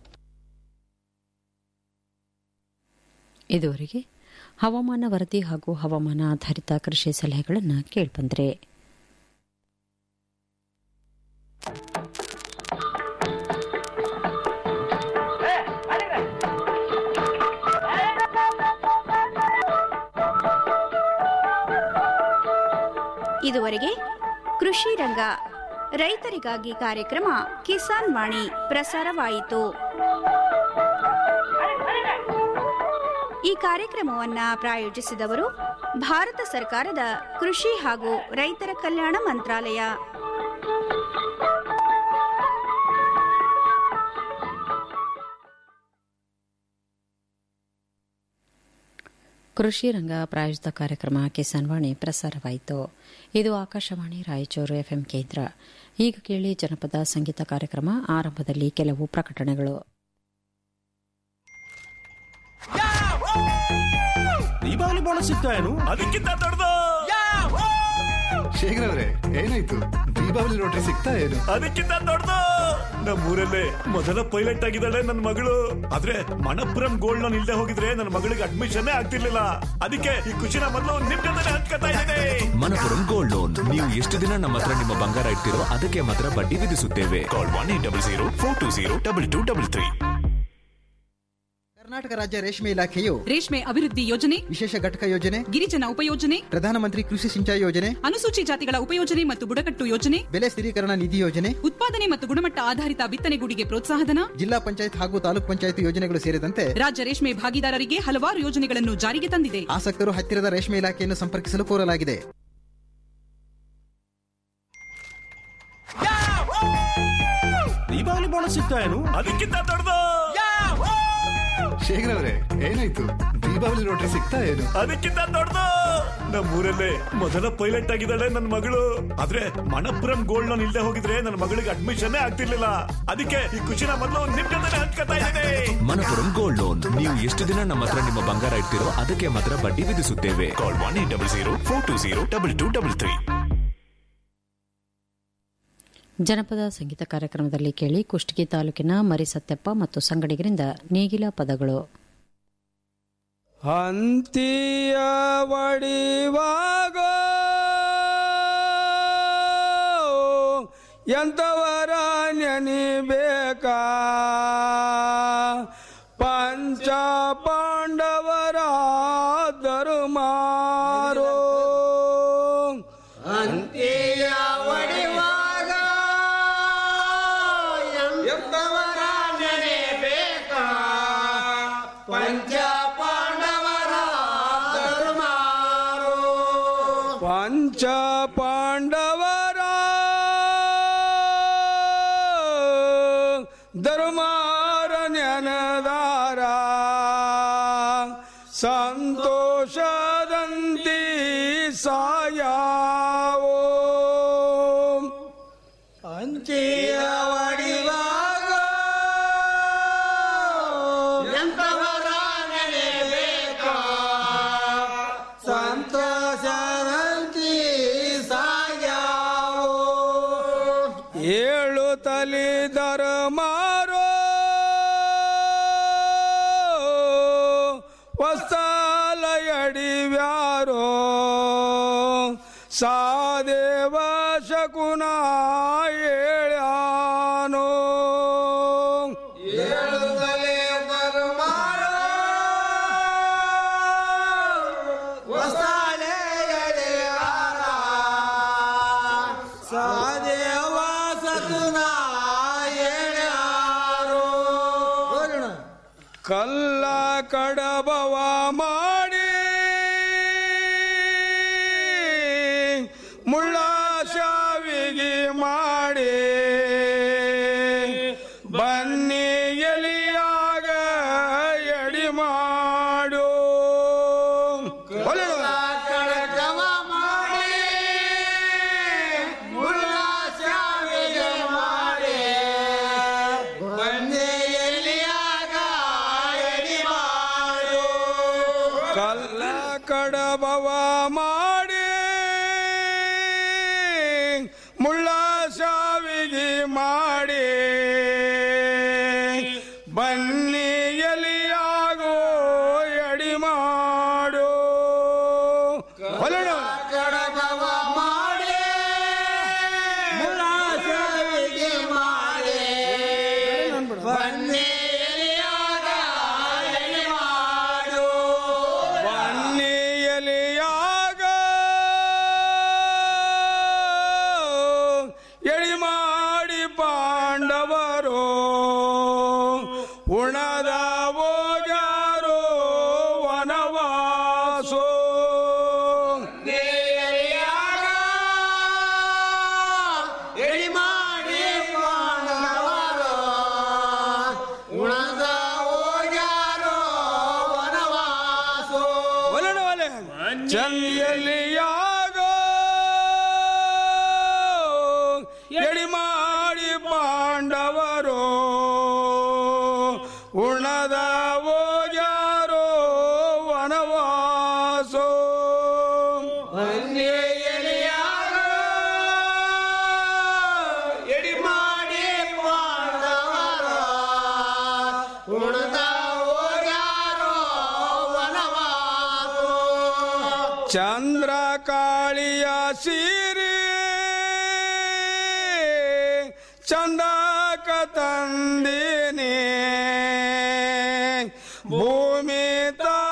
ಇದುವರೆಗೆ ಹವಾಮಾನ ವರದಿ ಹಾಗೂ ಹವಾಮಾನ ಆಧಾರಿತ ಕೃಷಿ ಸಲಹೆಗಳನ್ನು ಕೇಳ್ಬಂದ್ರೆ ಇದುವರೆಗೆ ಕೃಷಿ ರಂಗ ರೈತರಿಗಾಗಿ ಕಾರ್ಯಕ್ರಮ ಕಿಸಾನ್ ವಾಣಿ ಪ್ರಸಾರವಾಯಿತು ಈ ಕಾರ್ಯಕ್ರಮವನ್ನ ಪ್ರಾಯೋಜಿಸಿದವರು ಭಾರತ ಸರ್ಕಾರದ ಕೃಷಿ ಹಾಗೂ ರೈತರ ಕಲ್ಯಾಣ ಮಂತ್ರಾಲಯ ಕೃಷಿ ರಂಗ ಪ್ರಾಯೋಜಿತ ಕಾರ್ಯಕ್ರಮ ಕಿಸಾನ್ ವಾಣಿ ಪ್ರಸಾರವಾಯಿತು ಇದು ಆಕಾಶವಾಣಿ ರಾಯಚೂರು ಎಫ್ಎಂ ಕೇಂದ್ರ ಈಗ ಕೇಳಿ ಜನಪದ ಸಂಗೀತ ಕಾರ್ಯಕ್ರಮ ಆರಂಭದಲ್ಲಿ ಕೆಲವು ಪ್ರಕಟಣೆಗಳು ದೀಪಾವಳಿ ಬೋನಸ್ ಸಿಗ್ತಾ ಏನು ಅದಕ್ಕಿಂತ ದೊಡ್ಡದು ಶೇಖರ್ ಅವರೇ ಏನಾಯ್ತು ದೀಪಾವಳಿ ರೋಟ್ರಿ ಸಿಗ್ತಾ ಏನು ಅದಕ್ಕಿಂತ ದೊಡ್ಡದು ನಮ್ಮೂರಲ್ಲೇ ಮೊದಲ ಪೈಲಟ್ ಆಗಿದ್ದಾಳೆ ನನ್ನ ಮಗಳು ಆದ್ರೆ ಮಣಪುರಂ ಗೋಲ್ಡ್ ಲೋನ್ ಇಲ್ಲದೆ ಹೋಗಿದ್ರೆ ನನ್ನ ಮಗಳಿಗೆ ಅಡ್ಮಿಷನ್ ಆಗ್ತಿರ್ಲಿಲ್ಲ ಅದಕ್ಕೆ ಈ ಖುಷಿನ ಮೊದಲು ನಿಮ್ ಜೊತೆ ಹಂಚ್ಕೊತಾ ಇದ್ದೇನೆ ಮನಪುರಂ ಗೋಲ್ಡ್ ಲೋನ್ ನೀವು ಎಷ್ಟು ದಿನ ನಮ್ಮ ಹತ್ರ ನಿಮ್ಮ ಬಂಗಾರ ಇಡ್ತೀರೋ ಅದಕ್ಕೆ ಮಾತ್ರ ಬಡ್ಡಿ ವಿಧಿಸುತ್ತೇವೆ call one eight double zero four two zero double two double three Karnataka ರಾಜ್ಯ ರೇಷ್ಮೆ ಇಲಾಖೆಯು ರೇಷ್ಮೆ ಅಭಿವೃದ್ಧಿ ಯೋಜನೆ ವಿಶೇಷ ಘಟಕ ಯೋಜನೆ ಗಿರಿಜನ ಉಪಯೋಜನೆ ಪ್ರಧಾನಮಂತ್ರಿ ಕೃಷಿ ಸಿಂಚಾಯಿ ಯೋಜನೆ ಅನುಸೂಚಿ ಜಾತಿಗಳ ಉಪಯೋಜನೆ ಮತ್ತು ಬುಡಕಟ್ಟು ಯೋಜನೆ ಬೆಲೆ ಸ್ಥಿರೀಕರಣ ನಿಧಿ ಯೋಜನೆ ಉತ್ಪಾದನೆ ಮತ್ತು ಗುಣಮಟ್ಟ ಆಧಾರಿತ ಬಿತ್ತನೆಗೂಡಿಗೆ ಪ್ರೋತ್ಸಾಹಧನ ಜಿಲ್ಲಾ ಪಂಚಾಯತ್ ಹಾಗೂ ತಾಲೂಕ್ ಪಂಚಾಯತ್ ಯೋಜನೆಗಳು ಸೇರಿದಂತೆ ರಾಜ್ಯ ರೇಷ್ಮೆ ಭಾಗಿದಾರರಿಗೆ ಹಲವಾರು ಯೋಜನೆಗಳನ್ನು ಜಾರಿಗೆ ತಂದಿದೆ ಆಸಕ್ತರು ಹತ್ತಿರದ ರೇಷ್ಮೆ ಇಲಾಖೆಯನ್ನು ಸಂಪರ್ಕಿಸಲು ಕೋರಲಾಗಿದೆ ದೀಪಾವಳಿ ಬೋನಸ್ ಸಿಗ್ತಾ ಏನು ಅದಕ್ಕಿಂತ ದೊಡ್ಡದು ಶೇಖರ್ ಅವರೇ ಏನಾಯ್ತು ದೀಪಾವಳಿ ರೋಟ್ರಿ ಸಿಗ್ತಾ ಏನು ಅದಕ್ಕಿಂತ ದೊಡ್ಡದು ನಮ್ಮೂರಲ್ಲೇ ಮೊದಲ ಪೈಲಟ್ ಆಗಿದ್ದಾಳೆ ನನ್ನ ಮಗಳು ಆದ್ರೆ ಮಣಪುರಂ ಗೋಲ್ಡ್ ಲೋನ್ ಇಲ್ಲದೆ ಹೋಗಿದ್ರೆ ನನ್ನ ಮಗಳಿಗೆ ಅಡ್ಮಿಷನ್ ಆಗ್ತಿರ್ಲಿಲ್ಲ ಅದಕ್ಕೆ ಈ ಖುಷಿನ ಮೊದಲು ನಿಮ್ ಜೊತೆ ಹಂಚ್ಕೊತಾ ಇದ್ದೇನೆ ಮನಪುರಂ ಗೋಲ್ಡ್ ಲೋನ್ ನೀವು ಎಷ್ಟು ದಿನ ನಮ್ಮ ಹತ್ರ ನಿಮ್ಮ ಬಂಗಾರ ಇಡ್ತೀರೋ ಅದಕ್ಕೆ ಮಾತ್ರ ಬಡ್ಡಿ ವಿಧಿಸುತ್ತೇವೆ call one eight double zero four two zero double two double three ಜನಪದ ಸಂಗೀತ ಕಾರ್ಯಕ್ರಮದಲ್ಲಿ ಕೇಳಿ ಕುಷ್ಟಗಿ ತಾಲೂಕಿನ ಮರಿಸತ್ಯಪ್ಪ ಮತ್ತು ಸಂಗಡಿಗರಿಂದ ನೇಗಿಲ ಪದಗಳು ಅಂತಿಯ ವಡಿವಾಗ ಎಂತವರ ನೆನಿಬೇಕಾ ಪಂಚ ಪಾಂಡವರ ಧರ್ಮಾರೋ ಅಂತಿಯ ವಡಿವಾಗ ಎಂತವರ ನೆನೆಬೇಕಾ ಪಂಚ ಪಾಂಡವರ ಧರ್ಮಾರೋ ಪಂಚ ಪಾಂಡವರ ಧರ್ಮಾರ ನೆನದಾರ ಸಂತೋಷದಂತಿ ಸಾಯಾವೋ ಅಂಚಿಯ ವಡಿವಾಗ ಎಂತವರ ನೆನೆಬೇಕಾ ಸಂತೋಷದಂತಿ ಸಾಯಾವೋ ಏಳು ತಲಿದರ ಮಾರೋ ವಸ್ತಾಲಯಡಿವ್ಯಾರೋ ಸಾದೇವ ಶಕುನ ಏಳ್ಯಾನೋ ಏಳು ತಲಿದರ ಮಾರೋ ಸಾದೇವ ಸತುನ ಕಲ್ಲ ಕಡಬವ ಮಾಡಿ ಮುಳ್ಳ ಶಾವಿಗೆ ಮಾಡಿ ಬನ್ನಿ ಎಲಿಯಾಗ ಎಡಿ ಮಾಡು ಕಡಕವ ಮಾಡಿ ಮುಳ್ಳ ಶಾವಿಗೆ ಮಾಡಿ ಬನ್ನಿ ಎಲಿಯಾಗ ಎಡಿ ಮಾಡು ಕಲ್ಲ ಕಡಬವ ಮಾಡಿ ಮುಳ್ಳ ಶಾವಿಗೆ ಮಾಡಿ ಬನ್ನಿ ಎಲಿಯಾಗೋ ಎಡಿ ಮಾಡು ಕಡಬವ ಮಾಡಿ ಮುಳ್ಳ ಶಾವಿಗೆ ಮಾಡಿ ಬನ್ನಿ ಎಲಿಯಾಗ ಎಡಿ ಮಾಡು ಬನ್ನಿ ಎಲಿಯಾಗ ಚಂದಿಯಲಿಯಾಗೋ ಎಡಿ ಮಾಡಿ ಪಾಂಡವರು ಉಣದ ಹೋಗ್ಯಾರೋ ವನವಾಸೋ ಎಡಿ ಮಾಡಿ ಪಾಂಡವರು ಉಣದ ಹೋಗ್ಯಾರೋ ವನವಾಸೋ ಚಂದ್ರ ಕಾಳಿಯ ಸೀರೆ ಚಂದಕ ತಂದಿನಿ ಭೂಮಿ ತಾ